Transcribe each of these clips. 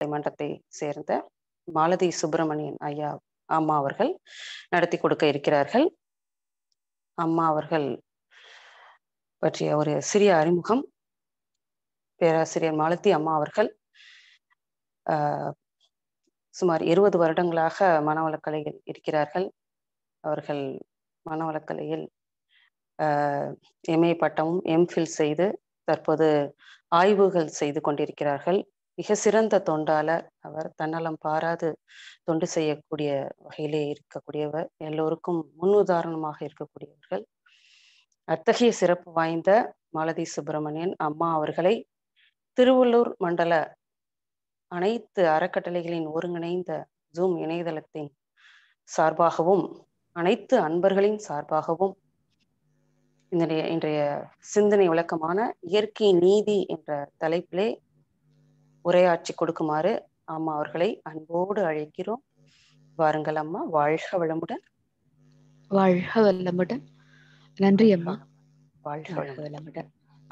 மன்றத்தை சேர்ந்த மாலதி சுப்பிரமணியன் ஐயா அம்மா அவர்கள் நடத்தி கொடுக்க இருக்கிறார்கள் அம்மா அவர்கள் பற்றிய ஒரு சிறிய அறிமுகம் பேராசிரியர் மாலதி அம்மா அவர்கள் சுமார் இருபது வருடங்களாக மனவளக்கலையில் இருக்கிறார்கள் அவர்கள் மனவளக்கலையில் எம்ஏ பட்டமும் எம்ஃபில் செய்து தற்போது ஆய்வுகள் செய்து கொண்டிருக்கிறார்கள் மிக சிறந்த தொண்டாளர் அவர் தன்னலம் பாராது தொண்டு செய்யக்கூடிய வகையிலே இருக்கக்கூடியவர் எல்லோருக்கும் முன்னுதாரணமாக இருக்கக்கூடியவர்கள் அத்தகைய சிறப்பு வாய்ந்த மாலதி சுப்பிரமணியன் அம்மா அவர்களை திருவள்ளூர் மண்டல அனைத்து அறக்கட்டளைகளின் ஒருங்கிணைந்த ஜூம் இணையதளத்தின் சார்பாகவும் அனைத்து அன்பர்களின் சார்பாகவும் இன்றைய இன்றைய சிந்தனை விளக்கமான இயற்கை நீதி என்ற தலைப்பிலே உரையாற்றி கொடுக்குமாறு அம்மா அவர்களை அன்போடு அழைக்கிறோம் வாருங்கள் அம்மா வாழ்க வளமுடன் வாழ்க வளமுடன் நன்றி அம்மா வாழ்க வளமுடன்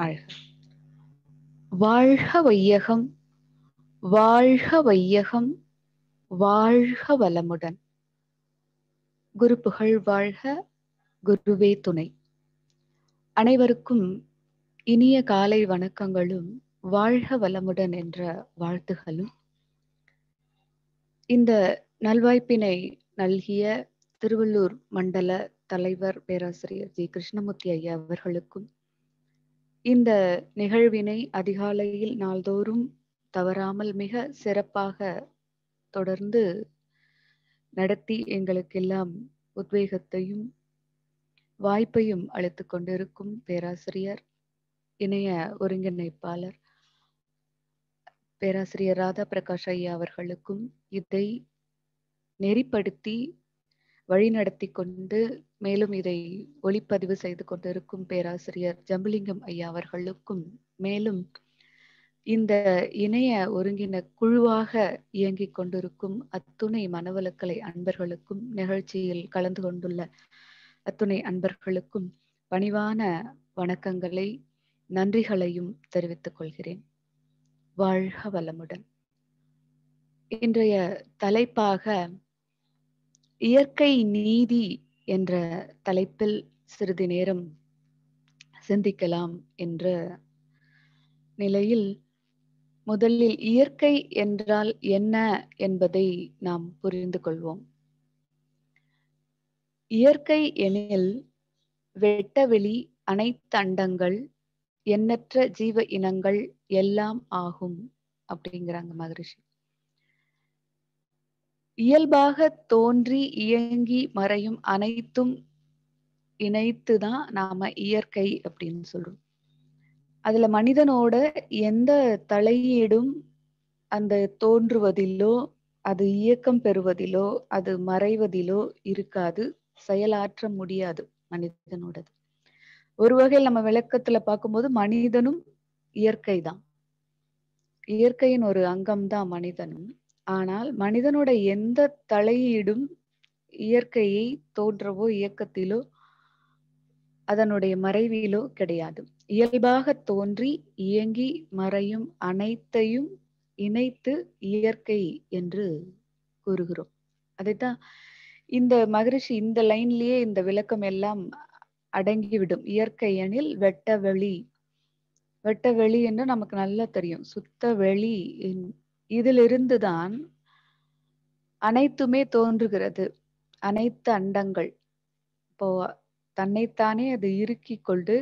வாழ்க வையகம் வாழ்க வையகம் வாழ்க வளமுடன் குரு புகழ் வாழ்க குருவே துணை அனைவருக்கும் இனிய காலை வணக்கங்களும் வாழ்க வளமுடன் என்ற வாழ்த்துகளும் இந்த நல்வாய்ப்பினை நல்கிய திருவள்ளூர் மண்டல தலைவர் பேராசிரியர் ஜி கிருஷ்ணமூர்த்தி ஐயா அவர்களுக்கும் இந்த நிகழ்வினை அதிகாலையில் நாள்தோறும் தவறாமல் மிக சிறப்பாக தொடர்ந்து நடத்தி எங்களுக்கெல்லாம் உத்வேகத்தையும் வாய்ப்பையும் அளித்து கொண்டிருக்கும் பேராசிரியர் இணைய ஒருங்கிணைப்பாளர் பேராசிரியர் ராதா பிரகாஷ் ஐயா அவர்களுக்கும் இதை நெறிப்படுத்தி வழிநடத்தி கொண்டு மேலும் இதை ஒளிப்பதிவு செய்து கொண்டிருக்கும் பேராசிரியர் ஜம்புலிங்கம் ஐயா அவர்களுக்கும் மேலும் இந்த இணைய ஒருங்கின குழுவாக இயங்கிக் கொண்டிருக்கும் அத்துணை மனவளக்கலை அன்பர்களுக்கும் நிகழ்ச்சியில் கலந்து கொண்டுள்ள அத்துணை அன்பர்களுக்கும் பணிவான வணக்கங்களை நன்றிகளையும் தெரிவித்துக் கொள்கிறேன் வாழ்க வளமுடன் இன்றைய தலைப்பாக இயற்கை நீதி என்ற தலைப்பில் சிறிது நேரம் சிந்திக்கலாம் என்ற நிலையில் முதலில் இயற்கை என்றால் என்ன என்பதை நாம் புரிந்து கொள்வோம் இயற்கை எனில் வெட்டவெளி அனைத்து அண்டங்கள் எண்ணற்ற ஜீவ இனங்கள் எல்லாம் ஆகும் அப்படிங்கிறாங்க மகரிஷி இயல்பாக தோன்றி இயங்கி மறையும் அனைத்தும் இணைத்து தான் நாம இயற்கை அப்படின்னு சொல்றோம் அதுல மனிதனோட எந்த தலையீடும் அந்த தோன்றுவதிலோ அது இயக்கம் பெறுவதிலோ அது மறைவதிலோ இருக்காது செயலாற்ற முடியாது மனிதனோடது ஒரு வகையில் நம்ம விளக்கத்துல பார்க்கும்போது மனிதனும் இயற்கை தான் இயற்கையின் ஒரு அங்கம் தான் மனிதனும் ஆனால் மனிதனோட எந்த தலையீடும் இயற்கையை தோன்றவோ இயக்கத்திலோ அதனுடைய மறைவிலோ கிடையாது இயல்பாக தோன்றி இயங்கி மறையும் அனைத்தையும் இணைத்து இயற்கை என்று கூறுகிறோம் அதைத்தான் இந்த மகரிஷி இந்த லைன்லயே இந்த விளக்கம் எல்லாம் அடங்கிவிடும் இயற்கை எனில் வெட்ட வெளி வெட்ட வெளி என்று நமக்கு நல்லா தெரியும் சுத்த வெளி இதிலிருந்து தான் அனைத்துமே தோன்றுகிறது அனைத்து அண்டங்கள் இப்போ தன்னைத்தானே அது இறுக்கி கொண்டு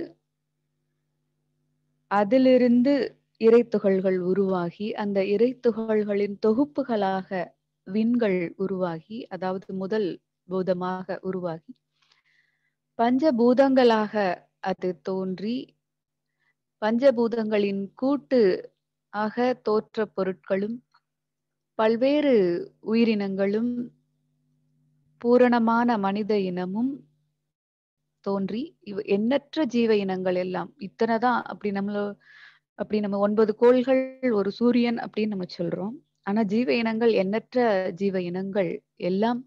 அதிலிருந்து இறைத்துகள்கள் உருவாகி அந்த இறைத்துகள்களின் தொகுப்புகளாக விண்கள் உருவாகி அதாவது முதல் பூதமாக உருவாகி பஞ்சபூதங்களாக அது தோன்றி பஞ்சபூதங்களின் கூட்டு ஆக தோற்ற பொருட்களும் பல்வேறு உயிரினங்களும் பூரணமான மனித இனமும் தோன்றி இவ் எண்ணற்ற ஜீவ இனங்கள் எல்லாம் இத்தனைதான் அப்படி நம்மள அப்படி நம்ம ஒன்பது கோள்கள் ஒரு சூரியன் அப்படின்னு நம்ம சொல்றோம் ஆனா ஜீவ இனங்கள் எண்ணற்ற ஜீவ இனங்கள் எல்லாம்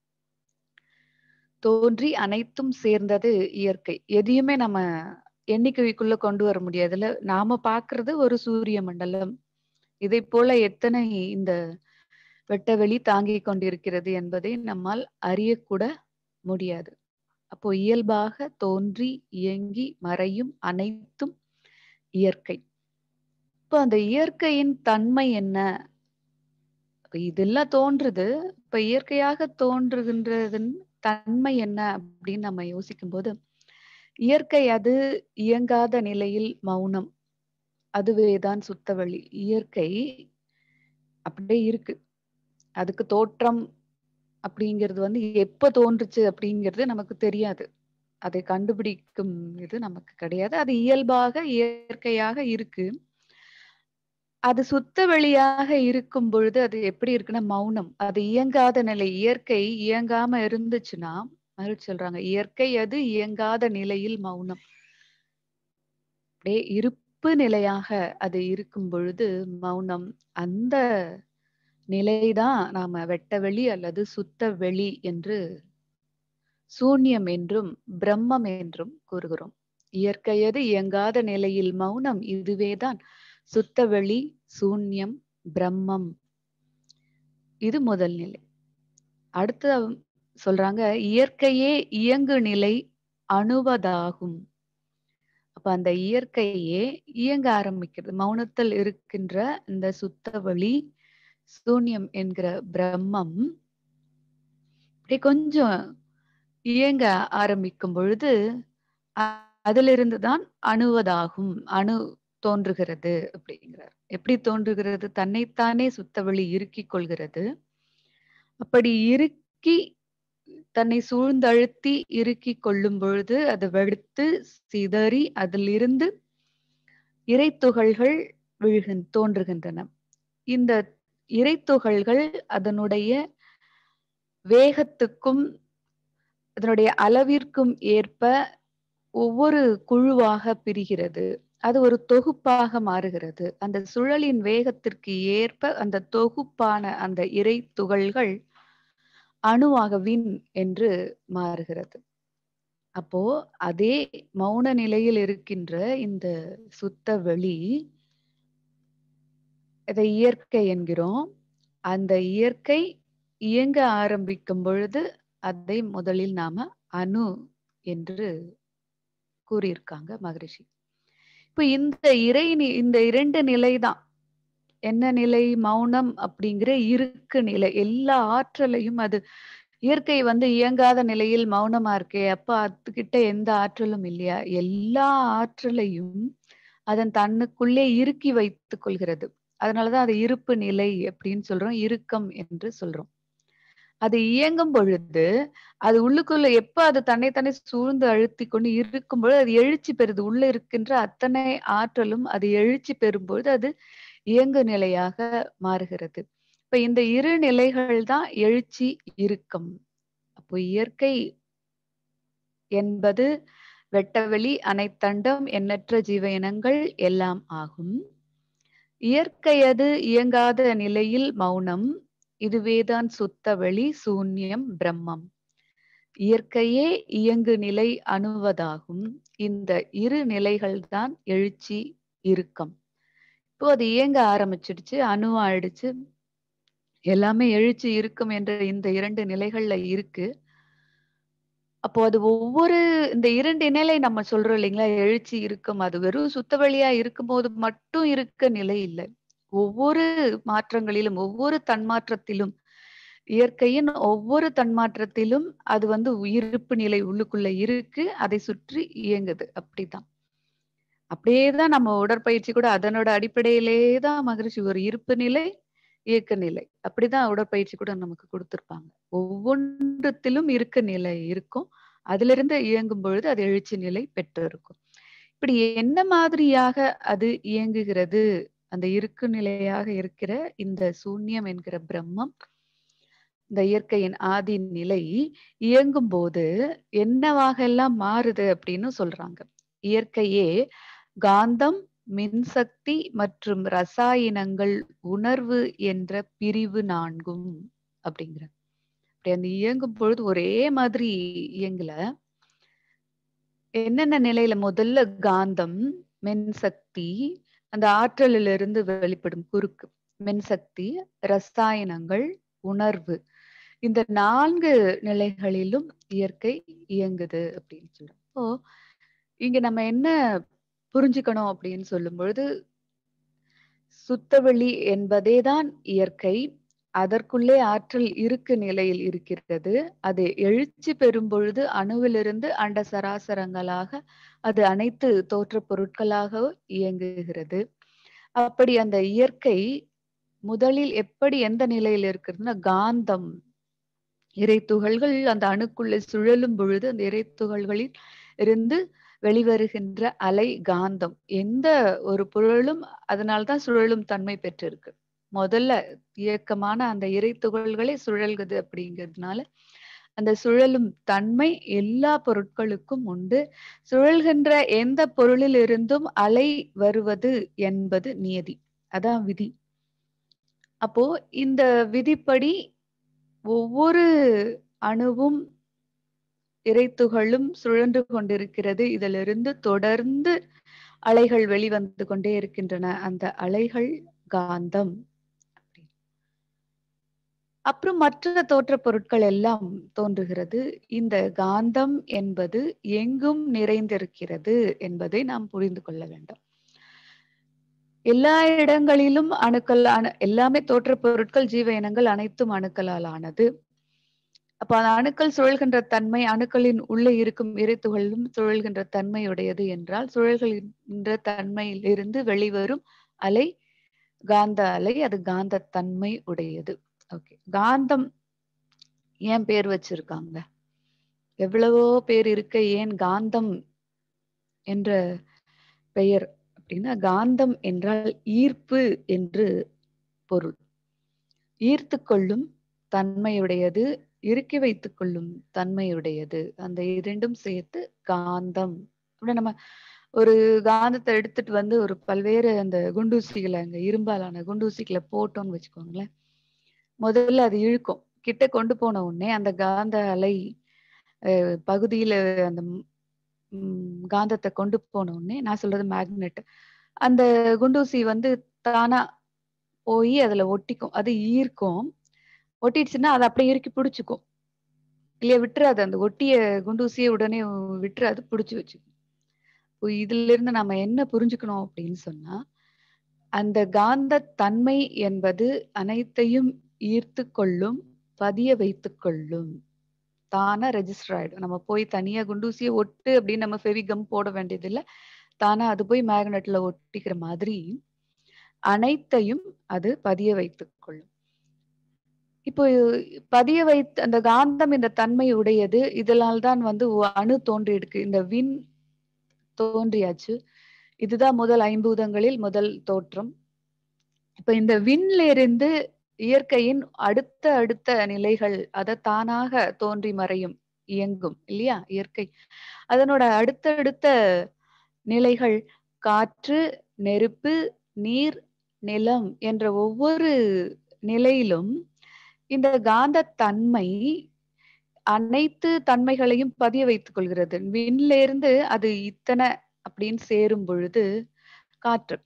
தோன்றி அனைத்தும் சேர்ந்தது இயற்கை எதையுமே நம்ம எண்ணிக்கைக்குள்ள கொண்டு வர முடியாதுல நாம பாக்குறது ஒரு சூரிய மண்டலம் இதை போல எத்தனை இந்த வெட்டவெளி தாங்கிக் கொண்டிருக்கிறது என்பதை நம்மால் அறியக்கூட முடியாது அப்போ இயல்பாக தோன்றி இயங்கி மறையும் அனைத்தும் இயற்கை இப்போ அந்த இயற்கையின் தன்மை என்ன அப்ப இதெல்லாம் தோன்றுது இப்ப இயற்கையாக தோன்றுகின்றதன் தன்மை என்ன அப்படின்னு நம்ம யோசிக்கும் போது இயற்கை அது இயங்காத நிலையில் மௌனம் அதுவேதான் சுத்தவழி இயற்கை அப்படியே இருக்கு அதுக்கு தோற்றம் அப்படிங்கிறது வந்து எப்ப தோன்றுச்சு அப்படிங்கிறது நமக்கு தெரியாது அதை கண்டுபிடிக்கும் இது நமக்கு கிடையாது அது இயல்பாக இயற்கையாக இருக்கு அது சுத்த வெளியாக இருக்கும் பொழுது அது எப்படி இருக்குன்னா மௌனம் அது இயங்காத நிலை இயற்கை இயங்காம இருந்துச்சுன்னா மறுச்சு சொல்றாங்க இயற்கை அது இயங்காத நிலையில் மௌனம் அப்படியே இருப்பு நிலையாக அது இருக்கும் பொழுது மௌனம் அந்த நிலைதான் நாம வெட்ட வெளி அல்லது சுத்த வெளி என்று சூன்யம் என்றும் பிரம்மம் என்றும் கூறுகிறோம் இயற்கையது இயங்காத நிலையில் மௌனம் இதுவேதான் சுத்த வெளி சூன்யம் பிரம்மம் இது முதல் நிலை அடுத்து சொல்றாங்க இயற்கையே இயங்கு நிலை அணுவதாகும் அப்ப அந்த இயற்கையே இயங்க ஆரம்பிக்கிறது மௌனத்தில் இருக்கின்ற இந்த சுத்த வழி சூன்யம் என்கிற பிரம்மம் இப்படி கொஞ்சம் இயங்க ஆரம்பிக்கும் பொழுது அதிலிருந்து தான் அணுவதாகும் அணு தோன்றுகிறது அப்படிங்கிறார் எப்படி தோன்றுகிறது தன்னைத்தானே சுத்தவெளி இறுக்கிக் கொள்கிறது அப்படி இறுக்கி தன்னை சூழ்ந்தழுத்தி இறுக்கி கொள்ளும் பொழுது அது வெடித்து சிதறி அதிலிருந்து இறைத்துகள்கள் விழுகின் தோன்றுகின்றன இந்த இறைத்துகள்கள் அதனுடைய வேகத்துக்கும் அதனுடைய அளவிற்கும் ஏற்ப ஒவ்வொரு குழுவாக பிரிகிறது அது ஒரு தொகுப்பாக மாறுகிறது அந்த சுழலின் வேகத்திற்கு ஏற்ப அந்த தொகுப்பான அந்த இறை துகள்கள் அணுவாக வின் என்று மாறுகிறது அப்போ அதே மௌன நிலையில் இருக்கின்ற இந்த சுத்த வெளி இதை இயற்கை என்கிறோம் அந்த இயற்கை இயங்க ஆரம்பிக்கும் பொழுது அதை முதலில் நாம அணு என்று கூறியிருக்காங்க மகரிஷி இப்ப இந்த இறை இந்த இரண்டு நிலை தான் என்ன நிலை மௌனம் அப்படிங்கிற இருக்கு நிலை எல்லா ஆற்றலையும் அது இயற்கை வந்து இயங்காத நிலையில் மௌனமா இருக்கே அப்ப அதுகிட்ட எந்த ஆற்றலும் இல்லையா எல்லா ஆற்றலையும் அதன் தன்னுக்குள்ளே இறுக்கி வைத்துக் கொள்கிறது அதனாலதான் அது இருப்பு நிலை அப்படின்னு சொல்றோம் இறுக்கம் என்று சொல்றோம் அது இயங்கும் பொழுது அது உள்ளுக்குள்ள எப்ப அது தன்னைத்தானே சூழ்ந்து அழுத்தி கொண்டு இருக்கும் பொழுது அது எழுச்சி பெறுது உள்ள இருக்கின்ற அத்தனை ஆற்றலும் அது எழுச்சி பெறும் பொழுது அது இயங்கு நிலையாக மாறுகிறது இப்ப இந்த இரு நிலைகள் தான் எழுச்சி இறுக்கம் அப்போ இயற்கை என்பது வெட்டவெளி அனைத்தண்டம் எண்ணற்ற ஜீவ இனங்கள் எல்லாம் ஆகும் இயற்கையது இயங்காத நிலையில் மௌனம் இதுவேதான் சுத்த வெளி சூன்யம் பிரம்மம் இயற்கையே இயங்கு நிலை அணுவதாகும் இந்த இரு நிலைகள் தான் எழுச்சி இறுக்கம் இப்போ அது இயங்க ஆரம்பிச்சிடுச்சு அணுவாயிடுச்சு எல்லாமே எழுச்சி இருக்கும் என்ற இந்த இரண்டு நிலைகள்ல இருக்கு அப்போ அது ஒவ்வொரு இந்த இரண்டு நிலை நம்ம சொல்றோம் இல்லைங்களா எழுச்சி இருக்கும் அது வெறும் சுத்த வழியா இருக்கும்போது மட்டும் இருக்க நிலை இல்லை ஒவ்வொரு மாற்றங்களிலும் ஒவ்வொரு தன்மாற்றத்திலும் இயற்கையின் ஒவ்வொரு தன்மாற்றத்திலும் அது வந்து உயிர்ப்பு நிலை உள்ளுக்குள்ள இருக்கு அதை சுற்றி இயங்குது அப்படிதான் அப்படியேதான் நம்ம உடற்பயிற்சி கூட அதனோட அடிப்படையிலேயே தான் மகிழ்ச்சி ஒரு இருப்பு நிலை இயக்க நிலை அப்படிதான் உடற்பயிற்சி கூட நமக்கு கொடுத்திருப்பாங்க ஒவ்வொன்றத்திலும் இருக்க நிலை இருக்கும் அதுல இருந்து இயங்கும் பொழுது அது எழுச்சி நிலை பெற்று இருக்கும் இப்படி என்ன மாதிரியாக அது இயங்குகிறது அந்த இருக்கு நிலையாக இருக்கிற இந்த சூன்யம் என்கிற பிரம்மம் இந்த இயற்கையின் ஆதி நிலை இயங்கும் போது என்னவாக எல்லாம் மாறுது அப்படின்னு சொல்றாங்க இயற்கையே காந்தம் மின்சக்தி மற்றும் ரசாயனங்கள் உணர்வு என்ற பிரிவு நான்கும் அப்படிங்கிற அப்படி அந்த இயங்கும் பொழுது ஒரே மாதிரி இயங்கல என்னென்ன நிலையில முதல்ல காந்தம் மின்சக்தி அந்த ஆற்றலிலிருந்து வெளிப்படும் குறுக்கு மின்சக்தி ரசாயனங்கள் உணர்வு இந்த நான்கு நிலைகளிலும் இயற்கை இயங்குது அப்படின்னு சொல்றோம் இப்போ இங்க நம்ம என்ன புரிஞ்சுக்கணும் அப்படின்னு சொல்லும் பொழுது சுத்தவெளி என்பதே தான் இயற்கை அதற்குள்ளே ஆற்றல் இருக்கு நிலையில் இருக்கிறது அது எழுச்சி பெறும் பொழுது அணுவிலிருந்து அண்ட சராசரங்களாக அது அனைத்து தோற்ற பொருட்களாக இயங்குகிறது அப்படி அந்த இயற்கை முதலில் எப்படி எந்த நிலையில் இருக்கிறதுனா காந்தம் இறை துகள்கள் அந்த அணுக்குள்ளே சுழலும் பொழுது அந்த இறை துகள்களில் இருந்து வெளிவருகின்ற அலை காந்தம் எந்த ஒரு பொருளும் அதனால்தான் சுழலும் தன்மை பெற்றிருக்கு முதல்ல இயக்கமான அந்த இறை துகள்களே சுழல்குது அப்படிங்கிறதுனால அந்த சுழலும் தன்மை எல்லா பொருட்களுக்கும் உண்டு சுழல்கின்ற எந்த பொருளில் இருந்தும் அலை வருவது என்பது நியதி அதான் விதி அப்போ இந்த விதிப்படி ஒவ்வொரு அணுவும் இறைத்துகளும் சுழன்று கொண்டிருக்கிறது இதிலிருந்து தொடர்ந்து அலைகள் வெளிவந்து கொண்டே இருக்கின்றன அந்த அலைகள் காந்தம் அப்புறம் மற்ற தோற்ற பொருட்கள் எல்லாம் தோன்றுகிறது இந்த காந்தம் என்பது எங்கும் நிறைந்திருக்கிறது என்பதை நாம் புரிந்து கொள்ள வேண்டும் எல்லா இடங்களிலும் அணுக்கள் அணு எல்லாமே தோற்ற பொருட்கள் ஜீவ இனங்கள் அனைத்தும் அணுக்களால் ஆனது அப்ப அந்த அணுக்கள் சுழல்கின்ற தன்மை அணுக்களின் உள்ளே இருக்கும் இறைத்துகளிலும் சுழல்கின்ற தன்மையுடையது என்றால் சுழல்கின்ற தன்மையில் இருந்து வெளிவரும் அலை காந்த அலை அது காந்த தன்மை உடையது ஓகே காந்தம் ஏன் பேர் வச்சிருக்காங்க எவ்வளவோ பேர் இருக்க ஏன் காந்தம் என்ற பெயர் அப்படின்னா காந்தம் என்றால் ஈர்ப்பு என்று பொருள் ஈர்த்து கொள்ளும் தன்மையுடையது இறுக்கி வைத்துக் கொள்ளும் தன்மையுடையது அந்த இரண்டும் சேர்த்து காந்தம் நம்ம ஒரு காந்தத்தை எடுத்துட்டு வந்து ஒரு பல்வேறு அந்த குண்டூசிகளை அங்க இரும்பாலான குண்டூசிகளை போட்டோம்னு வச்சுக்கோங்களேன் முதல்ல அது இழுக்கும் கிட்ட கொண்டு போன உடனே அந்த காந்த அலை பகுதியில அந்த காந்தத்தை கொண்டு போன உடனே நான் சொல்றது மேக்னெட் அந்த குண்டூசி வந்து தானா போய் அதுல ஒட்டிக்கும் அது ஈர்க்கும் ஒட்டிடுச்சுன்னா அதை அப்படியே இறுக்கி பிடிச்சிக்கும் இல்லையா விட்டுறாது அந்த ஒட்டிய குண்டூசியை உடனே விட்டுறாது பிடிச்சி வச்சுக்கும் இதுல இருந்து நம்ம என்ன புரிஞ்சுக்கணும் அப்படின்னு சொன்னா அந்த காந்த தன்மை என்பது அனைத்தையும் ஈர்த்து கொள்ளும் பதிய வைத்து கொள்ளும் தானா ரெஜிஸ்டர் ஆயிடும் நம்ம போய் தனியா குண்டூசியை ஒட்டு அப்படின்னு நம்ம ஃபெவிகம் போட வேண்டியது இல்லை தானா அது போய் மேக்னெட்ல ஒட்டிக்கிற மாதிரி அனைத்தையும் அது பதிய வைத்துக் கொள்ளும் இப்போ பதிய வைத்து அந்த காந்தம் இந்த தன்மை உடையது இதனால் தான் வந்து அணு தோன்றி இருக்கு இந்த விண் தோன்றியாச்சு இதுதான் முதல் ஐம்பூதங்களில் முதல் தோற்றம் இப்ப இந்த விண்ல இருந்து இயற்கையின் அடுத்த அடுத்த நிலைகள் அதை தானாக தோன்றி மறையும் இயங்கும் இல்லையா இயற்கை அதனோட அடுத்தடுத்த நிலைகள் காற்று நெருப்பு நீர் நிலம் என்ற ஒவ்வொரு நிலையிலும் இந்த காந்த தன்மை அனைத்து தன்மைகளையும் பதிய வைத்துக் கொள்கிறது விண்ல இருந்து அது இத்தனை அப்படின்னு சேரும் பொழுது காற்று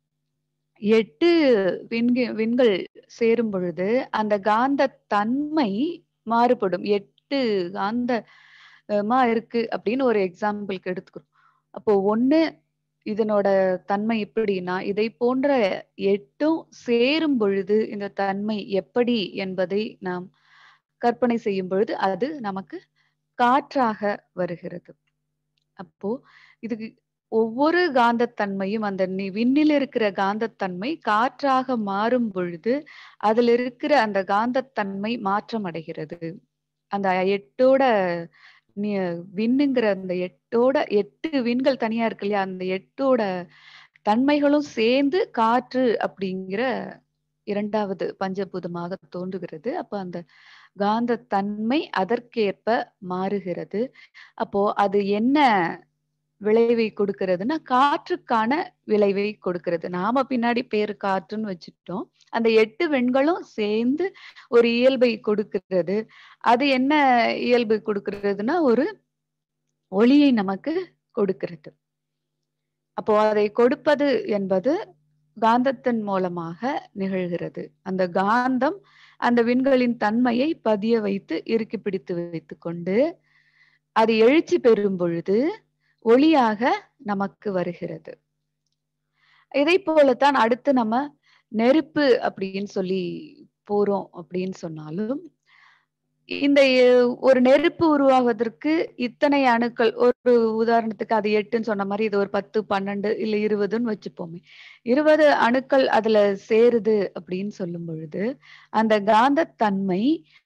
எட்டு விண்கு விண்கள் சேரும் பொழுது அந்த காந்த தன்மை மாறுபடும் எட்டு காந்த மா இருக்கு அப்படின்னு ஒரு எக்ஸாம்பிளுக்கு எடுத்துக்கிறோம் அப்போ ஒண்ணு இதனோட தன்மை எப்படின்னா இதை போன்ற எட்டும் சேரும் பொழுது இந்த தன்மை எப்படி என்பதை நாம் கற்பனை செய்யும் பொழுது அது நமக்கு காற்றாக வருகிறது அப்போ இதுக்கு ஒவ்வொரு காந்தத்தன்மையும் அந்த விண்ணில் இருக்கிற காந்தத்தன்மை காற்றாக மாறும் பொழுது அதுல இருக்கிற அந்த காந்தத்தன்மை மாற்றம் அடைகிறது அந்த எட்டோட விண்ணுங்கிற அந்த எட்டோட எட்டு விண்கள் தனியா இருக்கு இல்லையா அந்த எட்டோட தன்மைகளும் சேர்ந்து காற்று அப்படிங்கிற இரண்டாவது பஞ்சபூதமாக தோன்றுகிறது அப்ப அந்த காந்த தன்மை அதற்கேற்ப மாறுகிறது அப்போ அது என்ன விளைவை கொடுக்கிறதுனா காற்றுக்கான விளைவை கொடுக்கிறது நாம பின்னாடி பேரு காற்றுன்னு வச்சுட்டோம் அந்த எட்டு வெண்களும் சேர்ந்து ஒரு இயல்பை கொடுக்கிறது அது என்ன இயல்பு கொடுக்கிறதுனா ஒரு ஒளியை நமக்கு கொடுக்கிறது அப்போ அதை கொடுப்பது என்பது காந்தத்தின் மூலமாக நிகழ்கிறது அந்த காந்தம் அந்த விண்களின் தன்மையை பதிய வைத்து இறுக்கி பிடித்து வைத்துக் கொண்டு அது எழுச்சி பெறும் பொழுது ஒளியாக நமக்கு வருகிறது இதை போலத்தான் அடுத்து நம்ம நெருப்பு அப்படின்னு சொல்லி போறோம் அப்படின்னு சொன்னாலும் இந்த எ- ஒரு நெருப்பு உருவாவதற்கு இத்தனை அணுக்கள் ஒரு உதாரணத்துக்கு அது எட்டுன்னு சொன்ன மாதிரி இது ஒரு பத்து பன்னெண்டு இல்ல இருபதுன்னு வச்சுப்போமே இருபது அணுக்கள் அதுல சேருது அப்படின்னு சொல்லும் பொழுது அந்த காந்தத்தன்மை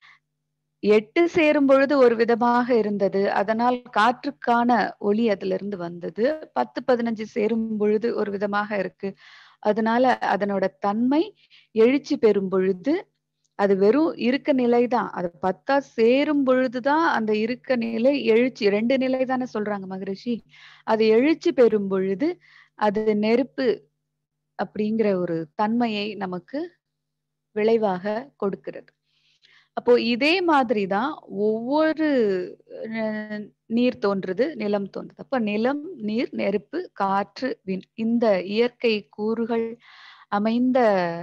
எட்டு சேரும் பொழுது ஒரு விதமாக இருந்தது அதனால் காற்றுக்கான ஒளி அதுல இருந்து வந்தது பத்து பதினஞ்சு சேரும் பொழுது ஒரு விதமாக இருக்கு அதனால அதனோட தன்மை எழுச்சி பெறும் பொழுது அது வெறும் இருக்க நிலை தான் அது பத்தா சேரும் பொழுதுதான் அந்த இருக்க நிலை எழுச்சி ரெண்டு நிலை தானே சொல்றாங்க மகரிஷி அது எழுச்சி பெறும் பொழுது அது நெருப்பு அப்படிங்கிற ஒரு தன்மையை நமக்கு விளைவாக கொடுக்கிறது அப்போ இதே மாதிரி தான் ஒவ்வொரு அஹ், நீர் தோன்றுது நிலம் தோன்றுது அப்ப நிலம் நீர் நெருப்பு காற்று விண் இந்த இயற்கை கூறுகள் அமைந்த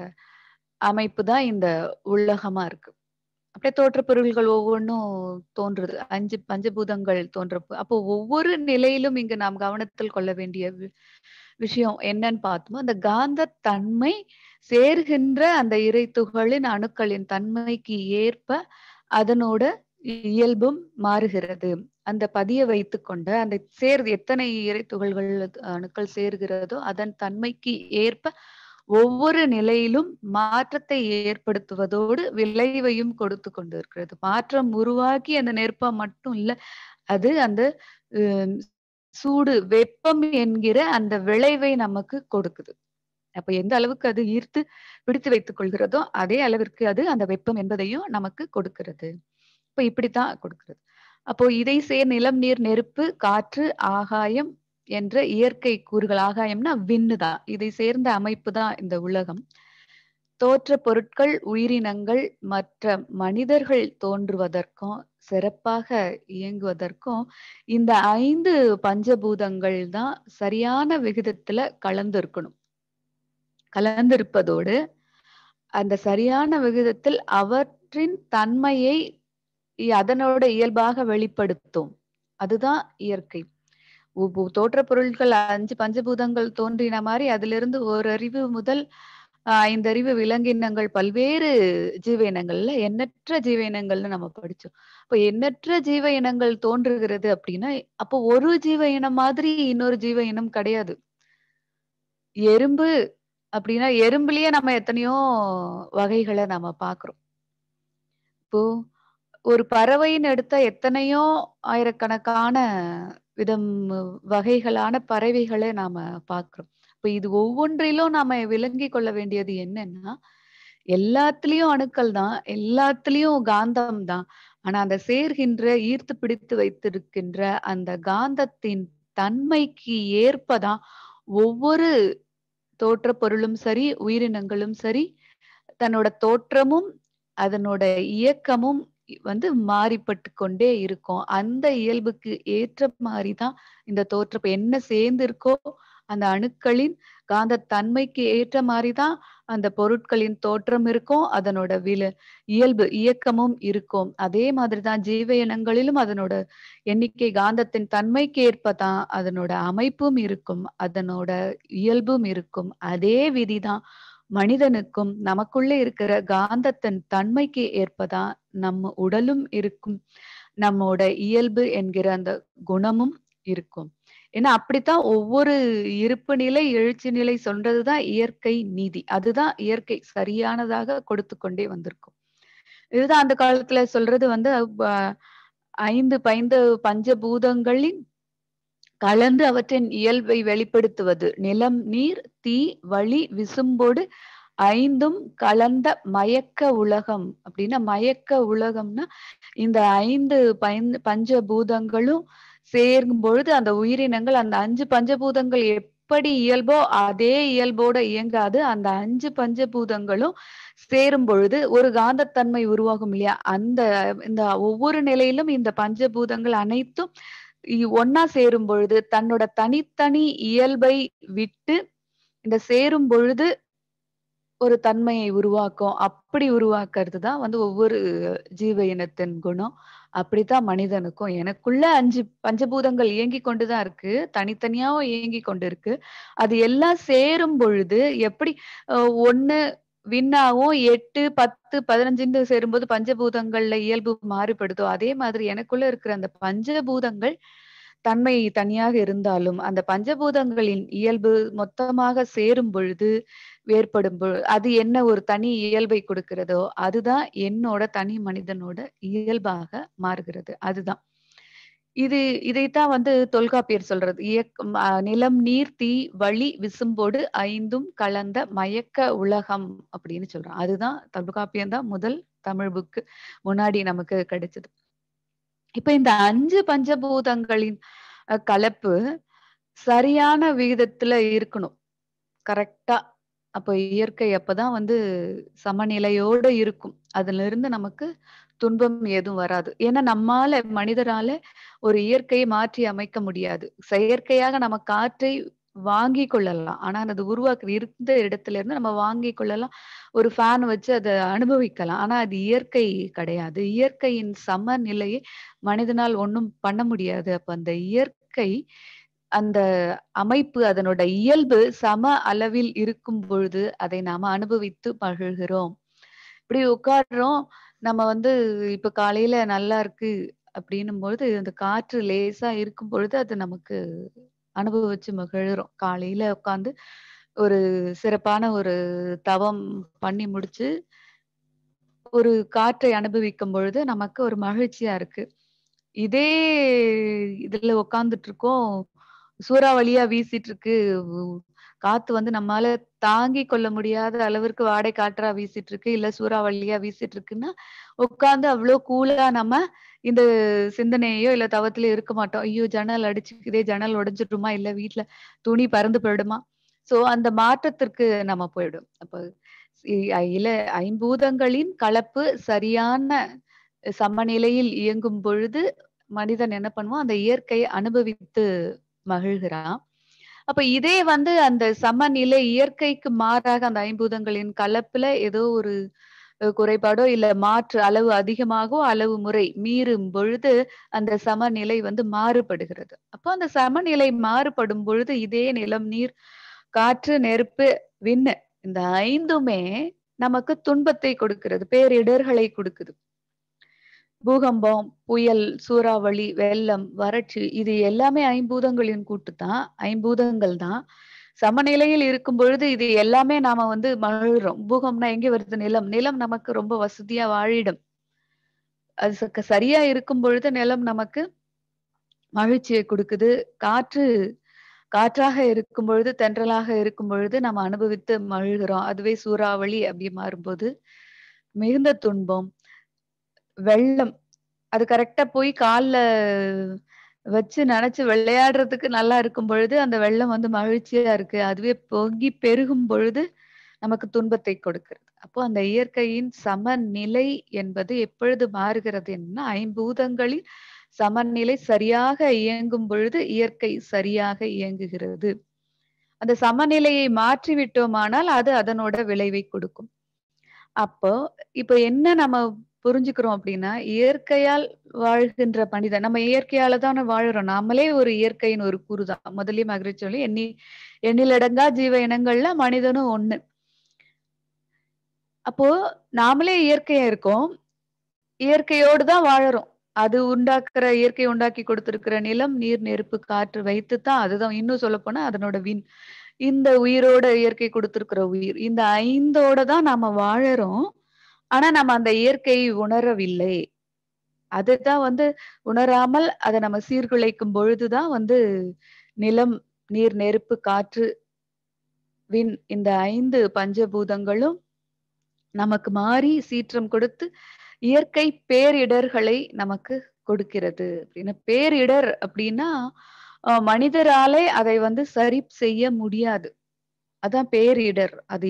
அமைப்பு தான் இந்த உலகமா இருக்கு அப்படியே தோற்றப் பொருள்கள் ஒவ்வொன்றும் தோன்றுது அஞ்சு பஞ்சபூதங்கள் தோன்ற அப்போ ஒவ்வொரு நிலையிலும் இங்கு நாம் கவனத்தில் கொள்ள வேண்டிய வி- விஷயம் என்னன்னு பார்த்தோமோ அந்த காந்த தன்மை சேர்கின்ற அந்த இறை துகளின் அணுக்களின் தன்மைக்கு ஏற்ப அதனோட இயல்பும் மாறுகிறது அந்த பதிய வைத்துக்கொண்ட அந்த சேர் எத்தனை இறை துகள்கள் அணுக்கள் சேர்கிறதோ அதன் தன்மைக்கு ஏற்ப ஒவ்வொரு நிலையிலும் மாற்றத்தை ஏற்படுத்துவதோடு விளைவையும் கொடுத்து கொண்டிருக்கிறது மாற்றம் உருவாக்கி அந்த நெருப்பா மட்டும் இல்ல அது அந்த ஹம், சூடு வெப்பம் என்கிற அந்த விளைவை நமக்கு கொடுக்குது அப்ப எந்த அளவுக்கு அது ஈர்த்து பிடித்து வைத்துக் கொள்கிறதோ அதே அளவிற்கு அது அந்த வெப்பம் என்பதையும் நமக்கு கொடுக்கிறது இப்ப இப்படித்தான் கொடுக்கிறது அப்போ இதை சேர் நிலம் நீர் நெருப்பு காற்று ஆகாயம் என்ற இயற்கை கூறுகள் ஆகாயம்னா விண்ணு தான் இதை சேர்ந்த அமைப்பு தான் இந்த உலகம் தோற்ற பொருட்கள் உயிரினங்கள் மற்ற மனிதர்கள் தோன்றுவதற்கும் சிறப்பாக இயங்குவதற்கும் இந்த ஐந்து பஞ்சபூதங்கள் தான் சரியான விகிதத்துல கலந்து இருக்கணும் கலந்திருப்பதோடு அந்த சரியான விகிதத்தில் அவற்றின் தன்மையை இ- அதனோட இயல்பாக வெளிப்படுத்தும் அதுதான் இயற்கை ஒவ்வொ- தோற்றப் பொருட்கள் அஞ்சு பஞ்சபூதங்கள் தோன்றின மாதிரி அதிலிருந்து ஒரு அறிவு முதல் ஆஹ், ஐந்தறிவு விலங்கினங்கள் பல்வேறு ஜீவ இனங்கள்ல எண்ணற்ற ஜீவ இனங்கள்னு நம்ம படிச்சோம் அப்ப எண்ணற்ற ஜீவ இனங்கள் தோன்றுகிறது அப்படின்னா அப்போ ஒரு ஜீவ இனம் மாதிரி இன்னொரு ஜீவ இனம் கிடையாது எறும்பு அப்படின்னா எறும்புலயே நம்ம எத்தனையோ வகைகளை நம்ம பாக்குறோம் இப்போ ஒரு பறவைன்னு எடுத்தா எத்தனையோ ஆயிரக்கணக்கான விதம் வகைகளான பறவைகளை நாம பார்க்கிறோம் இப்ப இது ஒவ்வொன்றிலும் நாம விளங்கி கொள்ள வேண்டியது என்னன்னா எல்லாத்துலயும் அணுக்கள் தான் எல்லாத்துலயும் காந்தம் தான் ஆனா அந்த சேர்கின்ற ஈர்த்து பிடித்து வைத்திருக்கின்ற அந்த காந்தத்தின் தன்மைக்கு ஏற்பதான் ஒவ்வொரு தோற்ற பொருளும் சரி உயிரினங்களும் சரி தன்னோட தோற்றமும் அதனோட இயக்கமும் வந்து மாறிப்பட்டு கொண்டே இருக்கும் அந்த இயல்புக்கு ஏற்ற மாதிரிதான் இந்த தோற்றம் என்ன சேர்ந்து இருக்கோ அந்த அணுக்களின் காந்த தன்மைக்கு ஏற்ற மாதிரிதான் அந்த பொருட்களின் தோற்றம் இருக்கும் அதனோட வில இயல்பு இயக்கமும் இருக்கும் அதே மாதிரிதான் ஜீவ இனங்களிலும் அதனோட எண்ணிக்கை காந்தத்தின் தன்மைக்கு ஏற்பதான் அதனோட அமைப்பும் இருக்கும் அதனோட இயல்பும் இருக்கும் அதே விதிதான் மனிதனுக்கும் நமக்குள்ள இருக்கிற காந்தத்தின் தன்மைக்கு ஏற்பதான் நம்ம உடலும் இருக்கும் நம்மோட இயல்பு என்கிற அந்த குணமும் இருக்கும் ஏன்னா அப்படித்தான் ஒவ்வொரு இருப்பு நிலை எழுச்சி நிலை சொல்றதுதான் இயற்கை நீதி அதுதான் இயற்கை சரியானதாக கொடுத்து கொண்டே வந்திருக்கும் இதுதான் அந்த காலத்துல சொல்றது வந்து அஹ், ஐந்து பைந்து பஞ்சபூதங்களின் கலந்து அவற்றின் இயல்பை வெளிப்படுத்துவது நிலம் நீர் தீ வழி விசும்போடு ஐந்தும் கலந்த மயக்க உலகம் அப்படின்னா மயக்க உலகம்னா இந்த ஐந்து பைந்து பஞ்சபூதங்களும் சேரும் பொழுது அந்த உயிரினங்கள் அந்த அஞ்சு பஞ்சபூதங்கள் எப்படி இயல்போ அதே இயல்போட இயங்காது அந்த அஞ்சு பஞ்சபூதங்களும் சேரும் பொழுது ஒரு காந்தத்தன்மை உருவாகும் இல்லையா அந்த இந்த ஒவ்வொரு நிலையிலும் இந்த பஞ்சபூதங்கள் அனைத்தும் இ- ஒண்ணா சேரும் பொழுது தன்னோட தனித்தனி இயல்பை விட்டு இந்த சேரும் பொழுது ஒரு தன்மையை உருவாக்கும் அப்படி உருவாக்குறது தான் வந்து ஒவ்வொரு ஜீவ இனத்தின் குணம் அப்படித்தான் மனிதனுக்கும் எனக்குள்ள அஞ்சு பஞ்சபூதங்கள் இயங்கி கொண்டுதான் இருக்கு தனித்தனியாவும் இயங்கி கொண்டு இருக்கு அது எல்லாம் சேரும் பொழுது எப்படி அஹ், ஒண்ணு விண்ணாவும் எட்டு பத்து பதினஞ்சுன்னு சேரும்போது பஞ்சபூதங்கள்ல இயல்பு மாறுபடுதோ அதே மாதிரி எனக்குள்ள இருக்கிற அந்த பஞ்சபூதங்கள் தன்மை தனியாக இருந்தாலும் அந்த பஞ்சபூதங்களின் இயல்பு மொத்தமாக சேரும் பொழுது ஏற்படும் பொழு அது என்ன ஒரு தனி இயல்பை கொடுக்கிறதோ அதுதான் என்னோட தனி மனிதனோட இயல்பாக மாறுகிறது அதுதான் இது இதைத்தான் வந்து தொல்காப்பியர் சொல்றது இயக்கம் அஹ், நிலம் நீர் தீ வழி விசும்போடு ஐந்தும் கலந்த மயக்க உலகம் அப்படின்னு சொல்றான் அதுதான் தொல்காப்பியம் தான் முதல் தமிழ் புக்கு முன்னாடி நமக்கு கிடைச்சது இப்ப இந்த அஞ்சு பஞ்சபூதங்களின் அஹ், கலப்பு சரியான விகிதத்துல இருக்கணும் கரெக்டா அப்ப இயற்கை அப்பதான் வந்து சமநிலையோட இருக்கும் அதுல இருந்து நமக்கு துன்பம் எதுவும் வராது ஏன்னா நம்மால மனிதரால ஒரு இயற்கையை மாற்றி அமைக்க முடியாது செயற்கையாக நம்ம காற்றை வாங்கி கொள்ளலாம் ஆனா அது உருவாக்கு இருந்த இடத்துல இருந்து நம்ம வாங்கி கொள்ளலாம் ஒரு ஃபேன் வச்சு அதை அனுபவிக்கலாம் ஆனா அது இயற்கை கிடையாது இயற்கையின் சமநிலையை மனிதனால் ஒண்ணும் பண்ண முடியாது அப்ப அந்த இயற்கை அந்த அமைப்பு அதனோட இயல்பு சம அளவில் இருக்கும் பொழுது அதை நாம அனுபவித்து மகிழ்கிறோம் இப்படி உட்காடுறோம் நம்ம வந்து இப்ப காலையில நல்லா இருக்கு அப்படின்னும் பொழுது அந்த காற்று லேசா இருக்கும் பொழுது அது நமக்கு அனுபவிச்சு மகிழ்றோம் காலையில உட்காந்து ஒரு சிறப்பான ஒரு தவம் பண்ணி முடிச்சு ஒரு காற்றை அனுபவிக்கும் பொழுது நமக்கு ஒரு மகிழ்ச்சியா இருக்கு இதே இதுல உட்கார்ந்துட்டு இருக்கோம் சூறாவளியா வீசிட்டு இருக்கு உ- காத்து வந்து நம்மால தாங்கி கொள்ள முடியாத அளவிற்கு வாடை காற்றா வீசிட்டு இருக்கு இல்ல சூறாவளியா வீசிட்டு இருக்குன்னா உட்கார்ந்து அவ்வளவு கூலா நம்ம இந்த சிந்தனையோ இல்ல தவத்திலயோ இருக்க மாட்டோம் ஐயோ ஜன்னல் அடிச்சுக்குதே ஜன்னல் உடைஞ்சிடுமா இல்ல வீட்ல துணி பறந்து போயிடுமா சோ அந்த மாற்றத்திற்கு நம்ம போயிடும் அப்ப இ- இல ஐம்பூதங்களின் கலப்பு சரியான சமநிலையில் இயங்கும் பொழுது மனிதன் என்ன பண்ணுவான் அந்த இயற்கையை அனுபவித்து மகிழ்கிறான் அப்ப இதே வந்து அந்த சமநிலை இயற்கைக்கு மாறாக அந்த ஐம்பூதங்களின் கலப்புல ஏதோ ஒரு அஹ், குறைபாடோ இல்ல மாற்று அளவு அதிகமாகவோ அளவு முறை மீறும் பொழுது அந்த சமநிலை வந்து மாறுபடுகிறது அப்போ அந்த சமநிலை மாறுபடும் பொழுது இதே நிலம் நீர் காற்று நெருப்பு விண்ணு இந்த ஐந்துமே நமக்கு துன்பத்தை கொடுக்கிறது பேரிடர்களை கொடுக்குது பூகம்பம் புயல் சூறாவளி வெள்ளம் வறட்சி இது எல்லாமே ஐம்பூதங்களின் கூட்டு தான் ஐம்பூதங்கள் தான் சமநிலையில் இருக்கும் பொழுது இது எல்லாமே நாம வந்து மகிழ்றோம் பூகம்னா எங்க வருது நிலம் நிலம் நமக்கு ரொம்ப வசதியா வாழிடும் அது ச- சரியா இருக்கும் பொழுது நிலம் நமக்கு மகிழ்ச்சியை கொடுக்குது காற்று காற்றாக இருக்கும் பொழுது தென்றலாக இருக்கும் பொழுது நம்ம அனுபவித்து மகிழ்கிறோம் அதுவே சூறாவளி அப்படி மாறும்போது மிகுந்த துன்பம் வெள்ளம் அது கரெக்டா போய் கால்ல வச்சு நினைச்சு விளையாடுறதுக்கு நல்லா இருக்கும் பொழுது அந்த வெள்ளம் வந்து மகிழ்ச்சியா இருக்கு அதுவே பொங்கி பெருகும் பொழுது நமக்கு துன்பத்தை கொடுக்கிறது அப்போ அந்த இயற்கையின் சமநிலை என்பது எப்பொழுது மாறுகிறது என்ன ஐம்பூதங்களின் சமநிலை சரியாக இயங்கும் பொழுது இயற்கை சரியாக இயங்குகிறது அந்த சமநிலையை மாற்றி விட்டோமானால் அது அதனோட விளைவை கொடுக்கும் அப்போ இப்ப என்ன நம்ம புரிஞ்சுக்கிறோம் அப்படின்னா இயற்கையால் வாழ்கின்ற மனிதன் நம்ம இயற்கையால தானே வாழுறோம் நாமளே ஒரு இயற்கையின் ஒரு கூறுதான் முதலே மகிழ்ச்சி சொல்லி எண்ணி எண்ணிலடங்கா ஜீவ இனங்கள்ல மனிதனும் ஒண்ணு அப்போ நாமளே இயற்கையா இருக்கோம் இயற்கையோடு தான் வாழறோம் அது உண்டாக்குற இயற்கை உண்டாக்கி கொடுத்திருக்கிற நிலம் நீர் நெருப்பு காற்று வைத்து தான் அதுதான் இன்னும் சொல்ல போனா அதனோட வின் இந்த உயிரோட இயற்கை கொடுத்திருக்கிற உயிர் இந்த ஐந்தோட தான் நாம வாழறோம் ஆனா நம்ம அந்த இயற்கையை உணரவில்லை அதுதான் வந்து உணராமல் அதை நம்ம சீர்குலைக்கும் பொழுதுதான் வந்து நிலம் நீர் நெருப்பு காற்று விண் இந்த ஐந்து பஞ்சபூதங்களும் நமக்கு மாறி சீற்றம் கொடுத்து இயற்கை பேரிடர்களை நமக்கு கொடுக்கிறது அப்படின்னா பேரிடர் அப்படின்னா அஹ், மனிதராலே அதை வந்து சரி செய்ய முடியாது அதான் பேரிடர் அது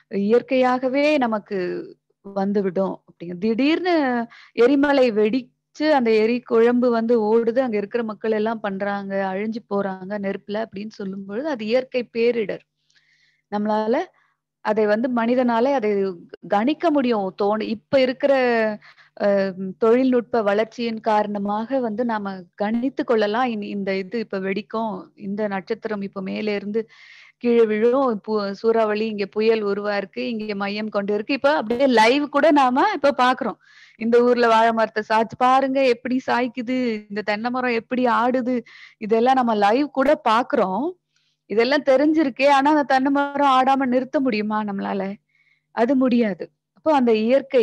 இயற்கையாகவே நமக்கு வந்துவிடும் அப்படிங்க திடீர்னு எரிமலை வெடிச்ச கொதிச்சு அந்த எரி குழம்பு வந்து ஓடுது அங்க இருக்கிற மக்கள் எல்லாம் பண்றாங்க அழிஞ்சு போறாங்க நெருப்புல அப்படின்னு சொல்லும் பொழுது அது இயற்கை பேரிடர் நம்மளால அதை வந்து மனிதனால அதை கணிக்க முடியும் தோணு இப்ப இருக்கிற அஹ், தொழில்நுட்ப வளர்ச்சியின் காரணமாக வந்து நாம கணித்து கொள்ளலாம் இனி இந்த இது இப்ப வெடிக்கும் இந்த நட்சத்திரம் இப்ப மேலே இருந்து கீழே விழும் பு- சூறாவளி இங்க புயல் உருவாயிருக்கு இங்க மையம் கொண்டு இருக்கு இப்ப அப்படியே லைவ் கூட நாம இப்ப பாக்குறோம் இந்த ஊர்ல வாழை மரத்தை சாய்ச்சு பாருங்க எப்படி சாய்க்குது இந்த தென்னை மரம் எப்படி ஆடுது இதெல்லாம் நம்ம லைவ் கூட பாக்குறோம் இதெல்லாம் தெரிஞ்சிருக்கே ஆனா அந்த தென்னை மரம் ஆடாம நிறுத்த முடியுமா நம்மளால அது முடியாது அப்போ அந்த இயற்கை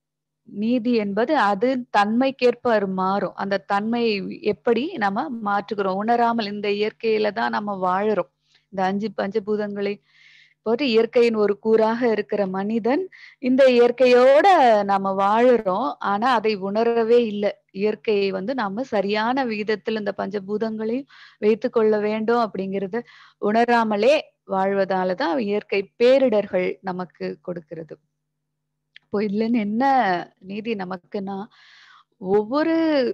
நீதி என்பது அது தன்மைக்கேற்ப அது மாறும் அந்த தன்மை எப்படி நம்ம மாற்றுகிறோம் உணராமல் இந்த இயற்கையில தான் நம்ம வாழுறோம் இந்த அஞ்சு பஞ்சபூதங்களை போட்டு இயற்கையின் ஒரு கூறாக இருக்கிற மனிதன் இந்த இயற்கையோட நாம வாழுறோம் ஆனா அதை உணரவே இல்லை இயற்கையை வந்து நாம சரியான விகிதத்தில் இந்த பஞ்சபூதங்களையும் வைத்து கொள்ள வேண்டும் அப்படிங்கறத உணராமலே வாழ்வதாலதான் இயற்கை பேரிடர்கள் நமக்கு கொடுக்கிறது இப்போ இதுல என்ன நீதி நமக்குன்னா ஒவ்வொரு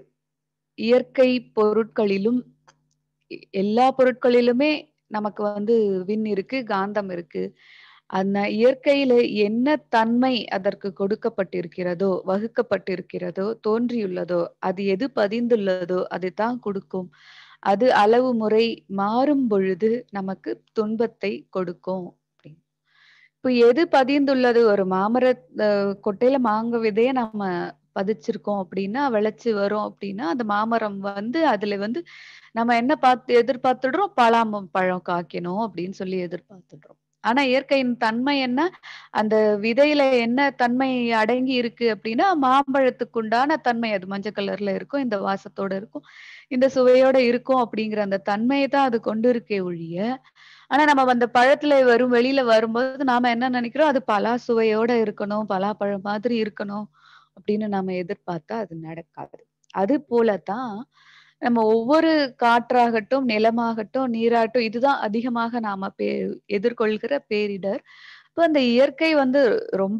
இயற்கை பொருட்களிலும் எ- எல்லா பொருட்களிலுமே நமக்கு வந்து விண் இருக்கு காந்தம் இருக்கு அந்த இயற்கையில என்ன தன்மை அதற்கு கொடுக்கப்பட்டிருக்கிறதோ வகுக்கப்பட்டிருக்கிறதோ தோன்றியுள்ளதோ அது எது பதிந்துள்ளதோ அதுதான் கொடுக்கும் அது அளவு முறை மாறும் பொழுது நமக்கு துன்பத்தை கொடுக்கும் அப்படின்னு. இப்போ எது பதிந்துள்ளது ஒரு மாமர அஹ், கொட்டையில மாங்க விதைய நம்ம பதிச்சிருக்கோம் அப்படின்னா விளைச்சு வரும் அப்படின்னா அந்த மாமரம் வந்து அதுல வந்து நம்ம என்ன பார்த்து எதிர்பார்த்துடுறோம் பலாம பழம் காய்க்கணும் அப்படின்னு சொல்லி எதிர்பார்த்துடுறோம் ஆனா இயற்கையின் தன்மை என்ன அந்த விதையில என்ன தன்மை அடங்கி இருக்கு அப்படின்னா மாம்பழத்துக்கு உண்டான தன்மை அது மஞ்சள் கலர்ல இருக்கும் இந்த வாசத்தோட இருக்கும் இந்த சுவையோட இருக்கும் அப்படிங்கிற அந்த தன்மையை தான் அது கொண்டு இருக்கே ஒழிய ஆனா நம்ம அந்த பழத்துல வரும் வெளியில வரும்போது நாம என்ன நினைக்கிறோம் அது பலா சுவையோட இருக்கணும் பலாப்பழம் மாதிரி இருக்கணும் அப்படின்னு நாம எதிர்பார்த்தா அது நடக்காது அது போலதான் நம்ம ஒவ்வொரு காற்றாகட்டும் நிலமாகட்டும் நீராகட்டும் இதுதான் அதிகமாக நாம பே எதிர்கொள்கிற பேரிடர் இப்போ அந்த இயற்கை வந்து ரொம்ப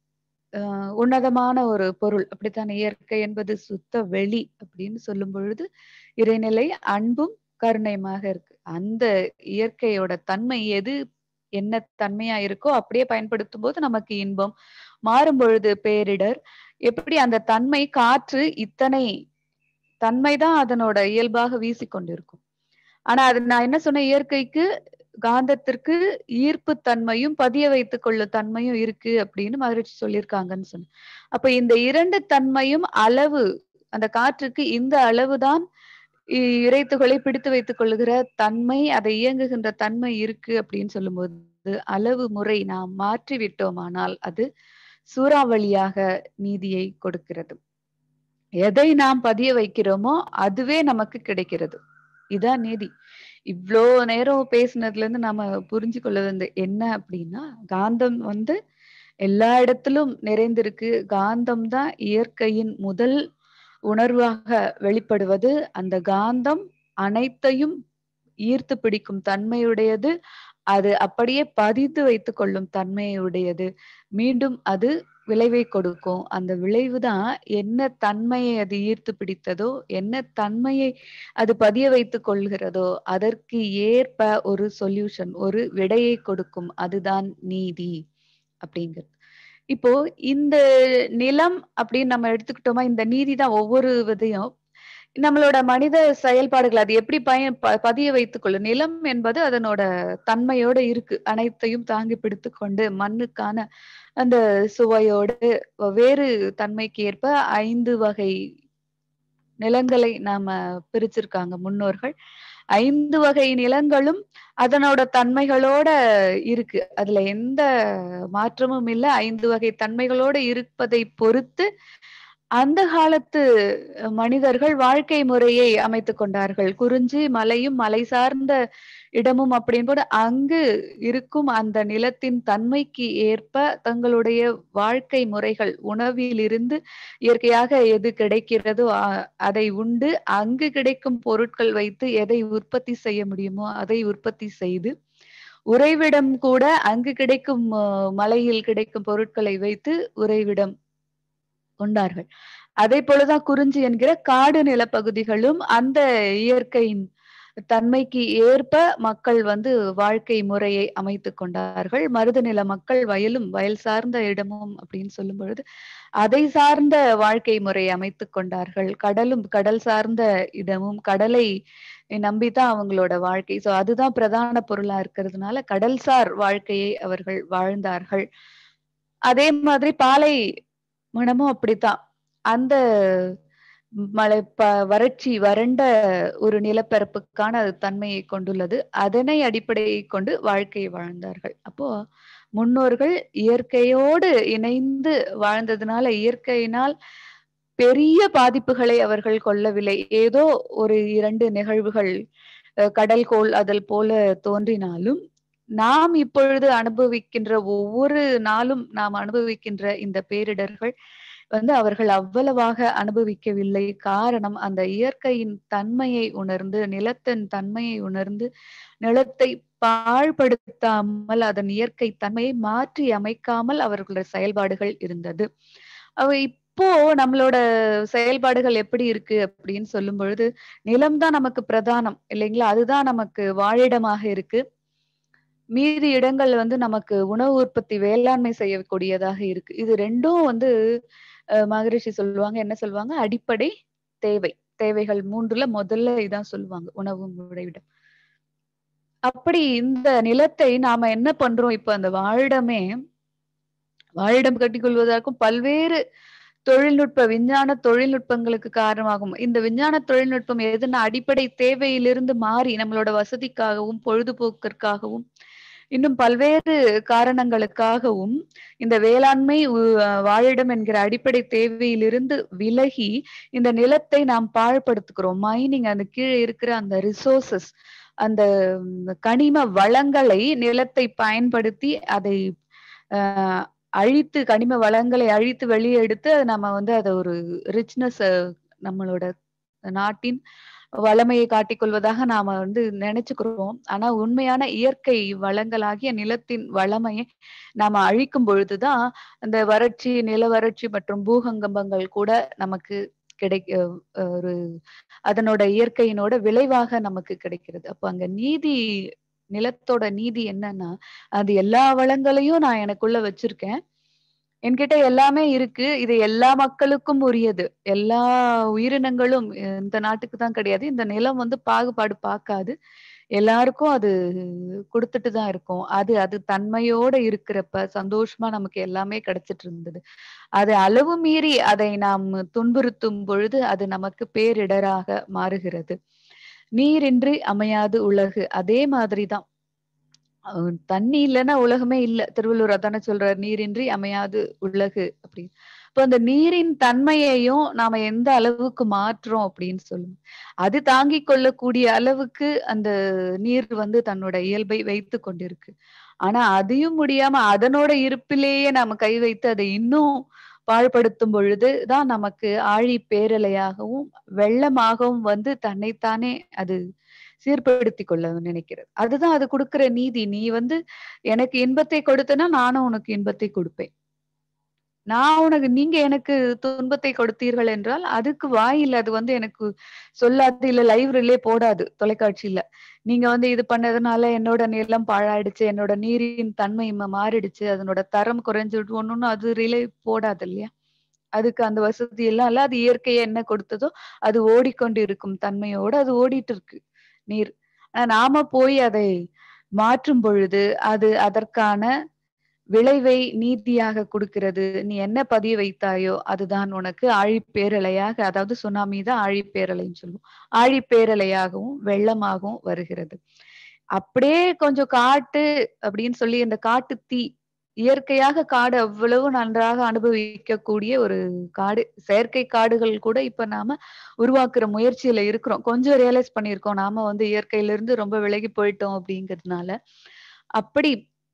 ஆஹ் உன்னதமான ஒரு பொருள் அப்படித்தானே இயற்கை என்பது சுத்த வெளி அப்படின்னு சொல்லும் பொழுது இறைநிலை அன்பும் கருணையுமாக இருக்கு அந்த இயற்கையோட தன்மை எது என்ன தன்மையா இருக்கோ அப்படியே பயன்படுத்தும் போது நமக்கு இன்பம் மாறும் பொழுது பேரிடர் எப்படி அந்த தன்மை காற்று இத்தனை தன்மைதான் அதனோட இயல்பாக வீசிக்கொண்டிருக்கும் ஆனா அது நான் என்ன சொன்னேன் இயற்கைக்கு காந்தத்திற்கு ஈர்ப்பு தன்மையும் பதிய வைத்துக் கொள்ளும் தன்மையும் இருக்கு அப்படின்னு மகிழ்ச்சி சொல்லியிருக்காங்கன்னு சொன்னேன் அப்ப இந்த இரண்டு தன்மையும் அளவு அந்த காற்றுக்கு இந்த அளவுதான் இ- இறைத்துகளை பிடித்து வைத்துக் கொள்ளுகிற தன்மை அதை இயங்குகின்ற தன்மை இருக்கு அப்படின்னு சொல்லும்போது அளவு முறை நாம் மாற்றி விட்டோமானால் அது சூறாவளியாக நீதியை கொடுக்கிறது எதை நாம் பதிய வைக்கிறோமோ அதுவே நமக்கு கிடைக்கிறது இதான் நீதி இவ்வளோ நேரம் பேசுனதுல இருந்து நாம புரிஞ்சு கொள்ள வந்து என்ன அப்படின்னா காந்தம் வந்து எல்லா இடத்திலும் நிறைந்திருக்கு காந்தம் தான் இயற்கையின் முதல் உணர்வாக வெளிப்படுவது அந்த காந்தம் அனைத்தையும் ஈர்த்து பிடிக்கும் தன்மையுடையது அது அப்படியே பதித்து வைத்துக் கொள்ளும் தன்மையுடையது மீண்டும் அது விளைவை கொடுக்கும் அந்த விளைவுதான் என்ன தன்மையை அது ஈர்த்து பிடித்ததோ என்ன தன்மையை அது பதிய வைத்துக் கொள்கிறதோ அதற்கு ஏற்ப ஒரு சொல்யூஷன் ஒரு விடையை கொடுக்கும் அதுதான் நீதி அப்படிங்கிறது இப்போ இந்த நிலம் அப்படின்னு நம்ம எடுத்துக்கிட்டோமா இந்த நீதி தான் ஒவ்வொரு விதையும் நம்மளோட மனித செயல்பாடுகள் அது எப்படி பயன் ப- பதிய வைத்துக் கொள்ளும் நிலம் என்பது அதனோட தன்மையோட இருக்கு அனைத்தையும் தாங்கி பிடித்து கொண்டு மண்ணுக்கான அந்த சுவையோடு வேறு தன்மைக்கு ஏற்ப ஐந்து வகை நிலங்களை நாம பிரிச்சிருக்காங்க முன்னோர்கள் ஐந்து வகை நிலங்களும் அதனோட தன்மைகளோட இருக்கு அதுல எந்த மாற்றமும் இல்லை ஐந்து வகை தன்மைகளோட இருப்பதை பொறுத்து அந்த காலத்து மனிதர்கள் வாழ்க்கை முறையை அமைத்துக் கொண்டார்கள் குறிஞ்சி மலையும் மலை சார்ந்த இடமும் அப்படின்னு போது அங்கு இருக்கும் அந்த நிலத்தின் தன்மைக்கு ஏற்ப தங்களுடைய வாழ்க்கை முறைகள் உணவிலிருந்து இயற்கையாக எது கிடைக்கிறதோ அ- அதை உண்டு அங்கு கிடைக்கும் பொருட்கள் வைத்து எதை உற்பத்தி செய்ய முடியுமோ அதை உற்பத்தி செய்து உறைவிடம் கூட அங்கு கிடைக்கும் அஹ், மலையில் கிடைக்கும் பொருட்களை வைத்து உறைவிடம் கொண்டார்கள் அதே போலதான் குறிஞ்சி என்கிற காடு நிலப்பகுதிகளும் அந்த இயற்கையின் தன்மைக்கு ஏற்ப மக்கள் வந்து வாழ்க்கை முறையை அமைத்து கொண்டார்கள் மருத நில மக்கள் வயலும் வயல் சார்ந்த இடமும் அப்படின்னு சொல்லும் பொழுது அதை சார்ந்த வாழ்க்கை முறை அமைத்து கொண்டார்கள் கடலும் கடல் சார்ந்த இடமும் கடலை நம்பிதான் அவங்களோட வாழ்க்கை சோ அதுதான் பிரதான பொருளா இருக்கிறதுனால கடல்சார் வாழ்க்கையை அவர்கள் வாழ்ந்தார்கள் அதே மாதிரி பாலை மனமும் அப்படித்தான் அந்த மழை ப வறட்சி வறண்ட ஒரு நிலப்பரப்புக்கான அது தன்மையை கொண்டுள்ளது அதனை அடிப்படையை கொண்டு வாழ்க்கையை வாழ்ந்தார்கள் அப்போ முன்னோர்கள் இயற்கையோடு இணைந்து வாழ்ந்ததுனால இயற்கையினால் பெரிய பாதிப்புகளை அவர்கள் கொள்ளவில்லை ஏதோ ஒரு இரண்டு நிகழ்வுகள் கடல் கோள் அதல் போல தோன்றினாலும் நாம் இப்பொழுது அனுபவிக்கின்ற ஒவ்வொரு நாளும் நாம் அனுபவிக்கின்ற இந்த பேரிடர்கள் வந்து அவர்கள் அவ்வளவாக அனுபவிக்கவில்லை காரணம் அந்த இயற்கையின் தன்மையை உணர்ந்து நிலத்தின் தன்மையை உணர்ந்து நிலத்தை பாழ்படுத்தாமல் அதன் இயற்கை தன்மையை மாற்றி அமைக்காமல் அவர்களுடைய செயல்பாடுகள் இருந்தது அவ இப்போ நம்மளோட செயல்பாடுகள் எப்படி இருக்கு அப்படின்னு சொல்லும் பொழுது நிலம்தான் நமக்கு பிரதானம் இல்லைங்களா அதுதான் நமக்கு வாழிடமாக இருக்கு மீதி இடங்கள் வந்து நமக்கு உணவு உற்பத்தி வேளாண்மை செய்யக்கூடியதாக இருக்கு இது ரெண்டும் வந்து மகரிஷி சொல்லுவாங்க என்ன சொல்லுவாங்க அடிப்படை தேவை தேவைகள் மூன்றுல முதல்ல இதான் சொல்லுவாங்க உணவு உறைவிடம் அப்படி இந்த நிலத்தை நாம என்ன பண்றோம் இப்ப அந்த வாழிடமே வாழிடம் கட்டிக்கொள்வதற்கும் பல்வேறு தொழில்நுட்ப விஞ்ஞான தொழில்நுட்பங்களுக்கு காரணமாகும் இந்த விஞ்ஞான தொழில்நுட்பம் எதுனா அடிப்படை தேவையிலிருந்து மாறி நம்மளோட வசதிக்காகவும் பொழுதுபோக்கிற்காகவும் இன்னும் பல்வேறு காரணங்களுக்காகவும் இந்த வேளாண்மை வாழிடம் என்கிற அடிப்படை தேவையிலிருந்து விலகி இந்த நிலத்தை நாம் பாழ்படுத்துகிறோம் மைனிங் அந்த கீழே இருக்கிற அந்த ரிசோர்சஸ் அந்த கனிம வளங்களை நிலத்தை பயன்படுத்தி அதை அழித்து கனிம வளங்களை அழித்து வெளியே எடுத்து நம்ம வந்து அதை ஒரு ரிச்னஸ் நம்மளோட நாட்டின் வளமையை காட்டிக்கொள்வதாக நாம வந்து நினைச்சுக்கிறோம் ஆனா உண்மையான இயற்கை வளங்களாகிய நிலத்தின் வளமையை நாம அழிக்கும் பொழுதுதான் அந்த வறட்சி நில வறட்சி மற்றும் பூகங்கம்பங்கள் கூட நமக்கு கிடைக்க ஒரு அதனோட இயற்கையினோட விளைவாக நமக்கு கிடைக்கிறது அப்போ அங்க நீதி நிலத்தோட நீதி என்னன்னா அது எல்லா வளங்களையும் நான் எனக்குள்ள வச்சிருக்கேன் என்கிட்ட எல்லாமே இருக்கு இது எல்லா மக்களுக்கும் உரியது எல்லா உயிரினங்களும் இந்த நாட்டுக்கு தான் கிடையாது இந்த நிலம் வந்து பாகுபாடு பார்க்காது எல்லாருக்கும் அது கொடுத்துட்டு தான் இருக்கும் அது அது தன்மையோட இருக்கிறப்ப சந்தோஷமா நமக்கு எல்லாமே கிடைச்சிட்டு இருந்தது அது அளவு மீறி அதை நாம் துன்புறுத்தும் பொழுது அது நமக்கு பேரிடராக மாறுகிறது நீரின்றி அமையாது உலகு அதே மாதிரிதான் தண்ணி இல்லைன்னா உலகமே இல்ல திருவள்ளுவர் அதானே சொல்றாரு நீரின்றி அமையாது உலகு அப்படின்னு இப்போ அந்த நீரின் தன்மையையும் நாம எந்த அளவுக்கு மாற்றோம் அப்படின்னு சொல்லுவோம் அது தாங்கி கொள்ளக்கூடிய அளவுக்கு அந்த நீர் வந்து தன்னோட இயல்பை வைத்து கொண்டிருக்கு ஆனா அதையும் முடியாம அதனோட இருப்பிலேயே நாம கை வைத்து அதை இன்னும் பாழ்படுத்தும் பொழுது தான் நமக்கு ஆழி பேரலையாகவும் வெள்ளமாகவும் வந்து தன்னைத்தானே அது சீர்படுத்தி கொள்ள நினைக்கிறது அதுதான் அது கொடுக்கிற நீதி நீ வந்து எனக்கு இன்பத்தை கொடுத்தனா நானும் உனக்கு இன்பத்தை கொடுப்பேன் நான் உனக்கு நீங்க எனக்கு துன்பத்தை கொடுத்தீர்கள் என்றால் அதுக்கு வாயில் அது வந்து எனக்கு சொல்லாது இல்ல லைவ் ரிலே போடாது தொலைக்காட்சியில நீங்க வந்து இது பண்ணதுனால என்னோட நிலம் பாழாயிடுச்சு என்னோட நீரின் தன்மை மாறிடுச்சு அதனோட தரம் குறைஞ்சிட்டு ஒண்ணுன்னு அது ரிலே போடாது இல்லையா அதுக்கு அந்த வசதி எல்லாம் இல்ல அது இயற்கையை என்ன கொடுத்ததோ அது ஓடிக்கொண்டு இருக்கும் தன்மையோட அது ஓடிட்டு இருக்கு நீர் ஆனா நாம போய் அதை மாற்றும் பொழுது அது அதற்கான விளைவை நீதியாக கொடுக்கிறது நீ என்ன பதிய வைத்தாயோ அதுதான் உனக்கு ஆழிப்பேரலையாக அதாவது சுனாமி தான் ஆழிப்பேரலைன்னு சொல்லுவோம் ஆழிப்பேரலையாகவும் வெள்ளமாகவும் வருகிறது அப்படியே கொஞ்சம் காட்டு அப்படின்னு சொல்லி இந்த காட்டு தீ இயற்கையாக காடு அவ்வளவு நன்றாக அனுபவிக்கக்கூடிய ஒரு காடு செயற்கை காடுகள் கூட இப்ப நாம உருவாக்குற முயற்சியில இருக்கிறோம் கொஞ்சம் ரியலைஸ் பண்ணியிருக்கோம் நாம வந்து இயற்கையில இருந்து ரொம்ப விலகி போயிட்டோம் அப்படிங்கிறதுனால அப்படி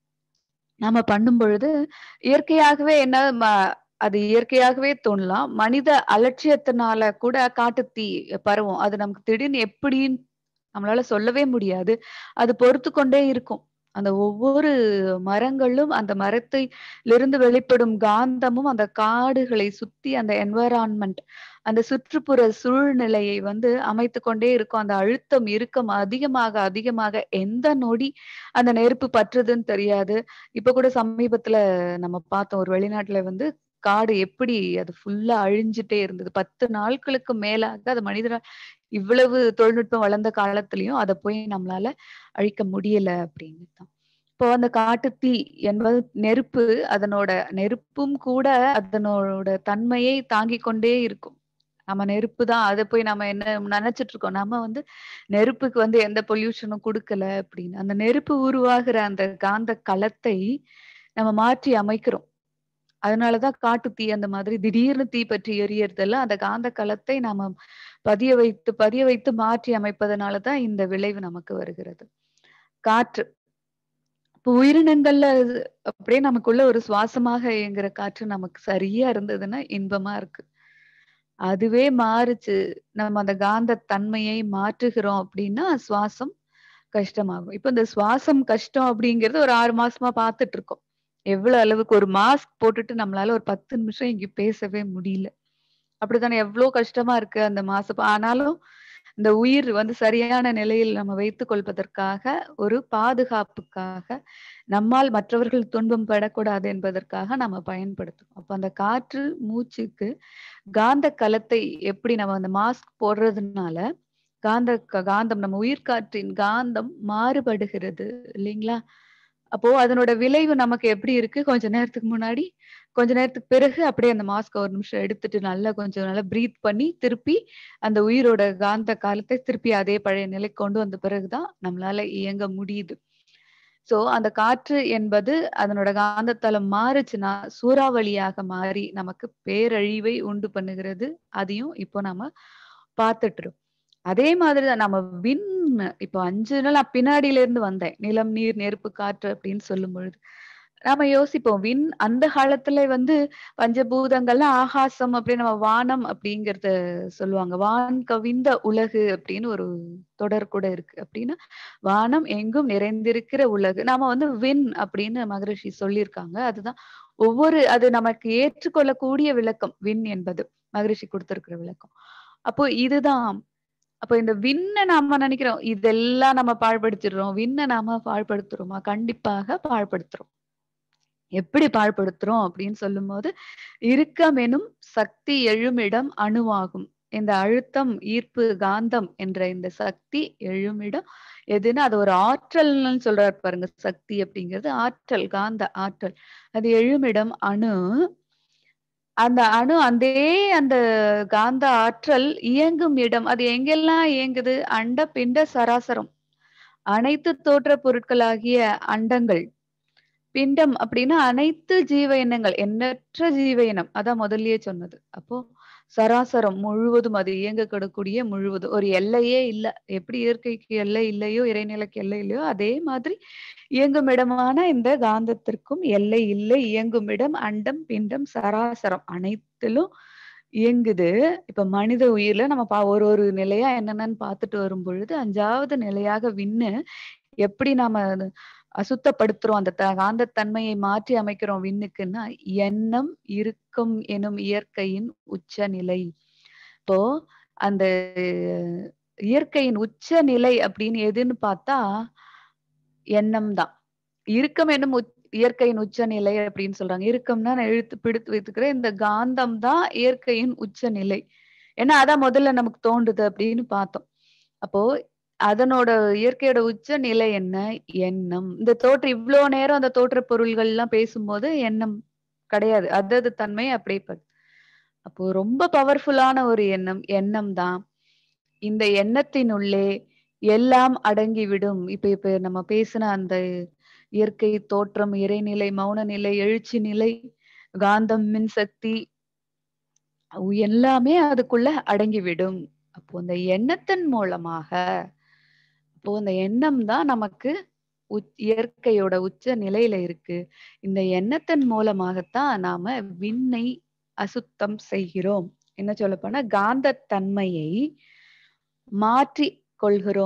நாம பண்ணும் பொழுது இயற்கையாகவே என்ன அது இயற்கையாகவே தோணலாம் மனித அலட்சியத்தினால கூட காட்டு தீ பரவும் அது நமக்கு திடீர்னு எப்படின்னு நம்மளால சொல்லவே முடியாது அது பொறுத்து கொண்டே இருக்கும் அந்த ஒவ்வொரு மரங்களும் அந்த மரத்திலிருந்து வெளிப்படும் காந்தமும் அந்த காடுகளை சுத்தி அந்த என்வரான்மெண்ட் அந்த சுற்றுப்புற சூழ்நிலையை வந்து அமைத்து கொண்டே இருக்கும் அந்த அழுத்தம் இறுக்கம் அதிகமாக அதிகமாக எந்த நொடி அந்த நெருப்பு பற்றுதுன்னு தெரியாது இப்ப கூட சமீபத்துல நம்ம பார்த்தோம் ஒரு வெளிநாட்டுல வந்து காடு எப்படி அது ஃபுல்லா அழிஞ்சிட்டே இருந்தது பத்து நாட்களுக்கு மேலாக அது மனிதரால் இவ்வளவு தொழில்நுட்பம் வளர்ந்த காலத்திலயும் அதை போய் நம்மளால அழிக்க முடியல அப்படின்னு தான் இப்போ அந்த காட்டுத்தீ என்பது நெருப்பு அதனோட நெருப்பும் கூட அதனோட தன்மையை தாங்கிக் கொண்டே இருக்கும் நம்ம நெருப்பு தான் அதை போய் நம்ம என்ன நினைச்சிட்டு இருக்கோம் நம்ம வந்து நெருப்புக்கு வந்து எந்த பொல்யூஷனும் கொடுக்கல அப்படின்னு அந்த நெருப்பு உருவாகிற அந்த காந்த களத்தை நம்ம மாற்றி அமைக்கிறோம் அதனாலதான் காட்டு தீ அந்த மாதிரி திடீர்னு தீ பற்றி எரியறதெல்லாம் அந்த காந்த களத்தை நாம பதிய வைத்து பதிய வைத்து மாற்றி அமைப்பதனாலதான் இந்த விளைவு நமக்கு வருகிறது காற்று இப்போ உயிரினங்கள்ல அப்படியே நமக்குள்ள ஒரு சுவாசமாக இயங்குற காற்று நமக்கு சரியா இருந்ததுன்னா இன்பமா இருக்கு அதுவே மாறுச்சு நம்ம அந்த காந்த தன்மையை மாற்றுகிறோம் அப்படின்னா சுவாசம் கஷ்டமாகும் இப்ப இந்த சுவாசம் கஷ்டம் அப்படிங்கறது ஒரு ஆறு மாசமா பார்த்துட்டு இருக்கோம் எவ்வளவு அளவுக்கு ஒரு மாஸ்க் போட்டுட்டு நம்மளால ஒரு பத்து நிமிஷம் இங்க பேசவே முடியல அப்படித்தானே எவ்வளவு கஷ்டமா இருக்கு அந்த மாசம் ஆனாலும் இந்த உயிர் வந்து சரியான நிலையில் நம்ம வைத்துக் கொள்வதற்காக ஒரு பாதுகாப்புக்காக நம்மால் மற்றவர்கள் துன்பம் படக்கூடாது என்பதற்காக நம்ம பயன்படுத்தும் அப்ப அந்த காற்று மூச்சுக்கு காந்த களத்தை எப்படி நம்ம அந்த மாஸ்க் போடுறதுனால காந்த காந்தம் நம்ம உயிர்காற்றின் காந்தம் மாறுபடுகிறது இல்லைங்களா அப்போ அதனோட விளைவு நமக்கு எப்படி இருக்கு கொஞ்ச நேரத்துக்கு முன்னாடி கொஞ்ச நேரத்துக்கு பிறகு அப்படியே அந்த மாஸ்க் ஒரு நிமிஷம் எடுத்துட்டு நல்லா கொஞ்சம் நல்லா பிரீத் பண்ணி திருப்பி அந்த உயிரோட காந்த காலத்தை திருப்பி அதே பழைய நிலை கொண்டு வந்த பிறகுதான் நம்மளால இயங்க முடியுது சோ அந்த காற்று என்பது அதனோட காந்தத்தலம் மாறுச்சுன்னா சூறாவளியாக மாறி நமக்கு பேரழிவை உண்டு பண்ணுகிறது அதையும் இப்போ நம்ம பார்த்துட்டு இருக்கோம் அதே மாதிரிதான் நம்ம விண் இப்போ அஞ்சு நாள் நான் பின்னாடியில இருந்து வந்தேன் நிலம் நீர் நெருப்பு காற்று அப்படின்னு சொல்லும் பொழுது நாம யோசிப்போம் விண் அந்த காலத்துல வந்து பஞ்சபூதங்கள்லாம் ஆகாசம் அப்படின்னு நம்ம வானம் அப்படிங்கறத சொல்லுவாங்க வான் கவிந்த உலகு அப்படின்னு ஒரு தொடர் கூட இருக்கு அப்படின்னா வானம் எங்கும் நிறைந்திருக்கிற உலகு நாம வந்து விண் அப்படின்னு மகரிஷி சொல்லியிருக்காங்க அதுதான் ஒவ்வொரு அது நமக்கு ஏற்றுக்கொள்ளக்கூடிய விளக்கம் விண் என்பது மகரிஷி கொடுத்திருக்கிற விளக்கம் அப்போ இதுதான் அப்போ இந்த விண்ணை நாம நினைக்கிறோம் இதெல்லாம் நம்ம பாழ்படுத்திடுறோம் விண்ணை நாம பாழ்படுத்துறோமா கண்டிப்பாக பாழ்படுத்துறோம் எப்படி பாழ்படுத்துறோம் அப்படின்னு சொல்லும் போது இறுக்கம் எனும் சக்தி எழுமிடம் அணுவாகும் இந்த அழுத்தம் ஈர்ப்பு காந்தம் என்ற இந்த சக்தி எழுமிடம் எதுன்னா அது ஒரு ஆற்றல்னு சொல்றாரு பாருங்க சக்தி அப்படிங்கிறது ஆற்றல் காந்த ஆற்றல் அது எழுமிடம் அணு அந்த அணு அதே அந்த காந்த ஆற்றல் இயங்கும் இடம் அது எங்கெல்லாம் இயங்குது அண்ட பிண்ட சராசரம் அனைத்து தோற்ற பொருட்களாகிய அண்டங்கள் பிண்டம் அப்படின்னா அனைத்து ஜீவ இனங்கள் எண்ணற்ற ஜீவ இனம் அதான் முதல்லயே சொன்னது அப்போ சராசரம் முழுவதும் அது இயங்கக்கூடக்கூடிய முழுவதும் ஒரு எல்லையே இல்லை எப்படி இயற்கைக்கு எல்லை இல்லையோ இறைநிலைக்கு எல்லை இல்லையோ அதே மாதிரி இயங்கும் இடமான இந்த காந்தத்திற்கும் எல்லை இல்லை இயங்கும் இடம் அண்டம் பிண்டம் சராசரம் அனைத்திலும் இயங்குது இப்ப மனித உயிர்ல நம்ம பா ஒரு ஒரு நிலையா என்னென்னு பார்த்துட்டு வரும் பொழுது அஞ்சாவது நிலையாக விண்ணு எப்படி நாம அசுத்தப்படுத்துறோம் அந்த காந்த தன்மையை மாற்றி அமைக்கிறோம் விண்ணுக்குன்னா எண்ணம் இருக்கும் எனும் இயற்கையின் உச்ச நிலை இப்போ அந்த இயற்கையின் உச்ச நிலை அப்படின்னு எதுன்னு பார்த்தா எண்ணம் தான் இறுக்கம் என்னும் இயற்கையின் உச்ச நிலை அப்படின்னு சொல்றாங்க இறுக்கம்னா நான் இழுத்து பிடித்து வைத்துக்கிறேன் இந்த காந்தம் தான் இயற்கையின் உச்ச நிலை ஏன்னா அதான் முதல்ல நமக்கு தோன்றுது அப்படின்னு பார்த்தோம் அப்போ அதனோட இயற்கையோட உச்ச நிலை என்ன எண்ணம் இந்த தோற்ற இவ்வளோ நேரம் அந்த தோற்ற பொருள்கள் எல்லாம் பேசும்போது எண்ணம் கிடையாது அதது தன்மை அப்படியே அப்போ ரொம்ப பவர்ஃபுல்லான ஒரு எண்ணம் எண்ணம் தான் இந்த எண்ணத்தினுள்ளே எல்லாம் அடங்கிவிடும் இப்ப இப்ப நம்ம பேசின அந்த இயற்கை தோற்றம் இறைநிலை மௌன நிலை எழுச்சி நிலை காந்தம் மின்சக்தி எல்லாமே அதுக்குள்ள அடங்கிவிடும் அப்போ அந்த எண்ணத்தின் மூலமாக அப்போ அந்த எண்ணம் தான் நமக்கு இயற்கையோட உச்ச நிலையில இருக்கு இந்த எண்ணத்தின் மூலமாகத்தான் நாம விண்ணை அசுத்தம் செய்கிறோம் என்ன சொல்ல போனா காந்த தன்மையை மாற்றி கொள்கிறோம்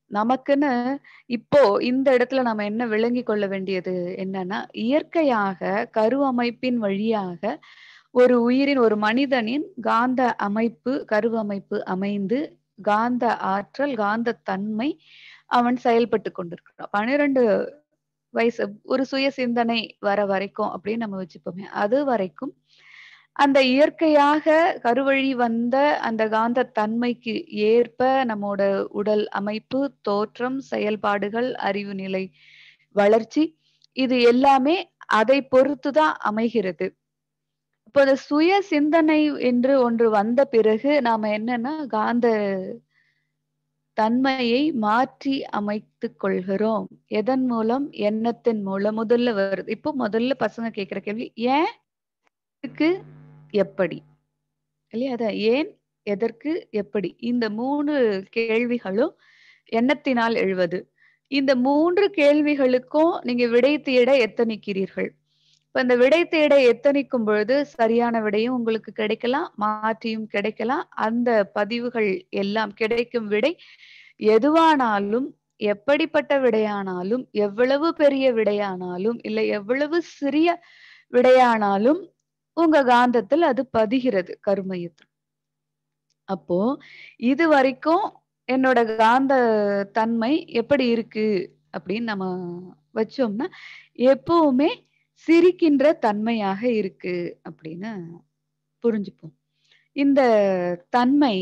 நமக்குன்னு இப்போ இந்த இடத்துல நம்ம என்ன விளங்கி கொள்ள வேண்டியது என்னன்னா இயற்கையாக கருவமைப்பின் வழியாக ஒரு உயிரின் ஒரு மனிதனின் காந்த அமைப்பு கருவமைப்பு அமைந்து காந்த ஆற்றல் காந்த தன்மை அவன் செயல்பட்டு கொண்டிருக்கிறான் பன்னிரண்டு வயசு ஒரு சுய சிந்தனை வர வரைக்கும் அப்படின்னு நம்ம வச்சுப்போமே அது வரைக்கும் அந்த இயற்கையாக கருவழி வந்த அந்த காந்த தன்மைக்கு ஏற்ப நம்மோட உடல் அமைப்பு தோற்றம் செயல்பாடுகள் அறிவு நிலை வளர்ச்சி இது எல்லாமே அதை பொறுத்துதான் அமைகிறது இப்போ இந்த சுய சிந்தனை என்று ஒன்று வந்த பிறகு நாம என்னன்னா காந்த தன்மையை மாற்றி அமைத்துக் கொள்கிறோம் எதன் மூலம் எண்ணத்தின் மூலம் முதல்ல வருது இப்போ முதல்ல பசங்க கேட்கிற கேள்வி ஏன் எதற்கு எப்படி இல்லையா அதான் ஏன் எதற்கு எப்படி இந்த மூன்று கேள்விகளும் எண்ணத்தினால் எழுவது இந்த மூன்று கேள்விகளுக்கும் நீங்க விடை தேட எத்தனிக்கிறீர்கள் இப்ப இந்த விடை தேட எத்தனிக்கும் பொழுது சரியான விடையும் உங்களுக்கு கிடைக்கலாம் மாற்றியும் கிடைக்கலாம் அந்த பதிவுகள் எல்லாம் கிடைக்கும் விடை எதுவானாலும் எப்படிப்பட்ட விடையானாலும் எவ்வளவு பெரிய விடையானாலும் இல்லை எவ்வளவு சிறிய விடையானாலும் உங்க காந்தத்தில் அது பதிகிறது கருமையத்தில் அப்போ இது வரைக்கும் என்னோட காந்த தன்மை எப்படி இருக்கு அப்படின்னு நம்ம வச்சோம்னா எப்பவுமே சிரிக்கின்ற தன்மையாக இருக்கு அப்படின்னு புரிஞ்சுப்போம் இந்த தன்மை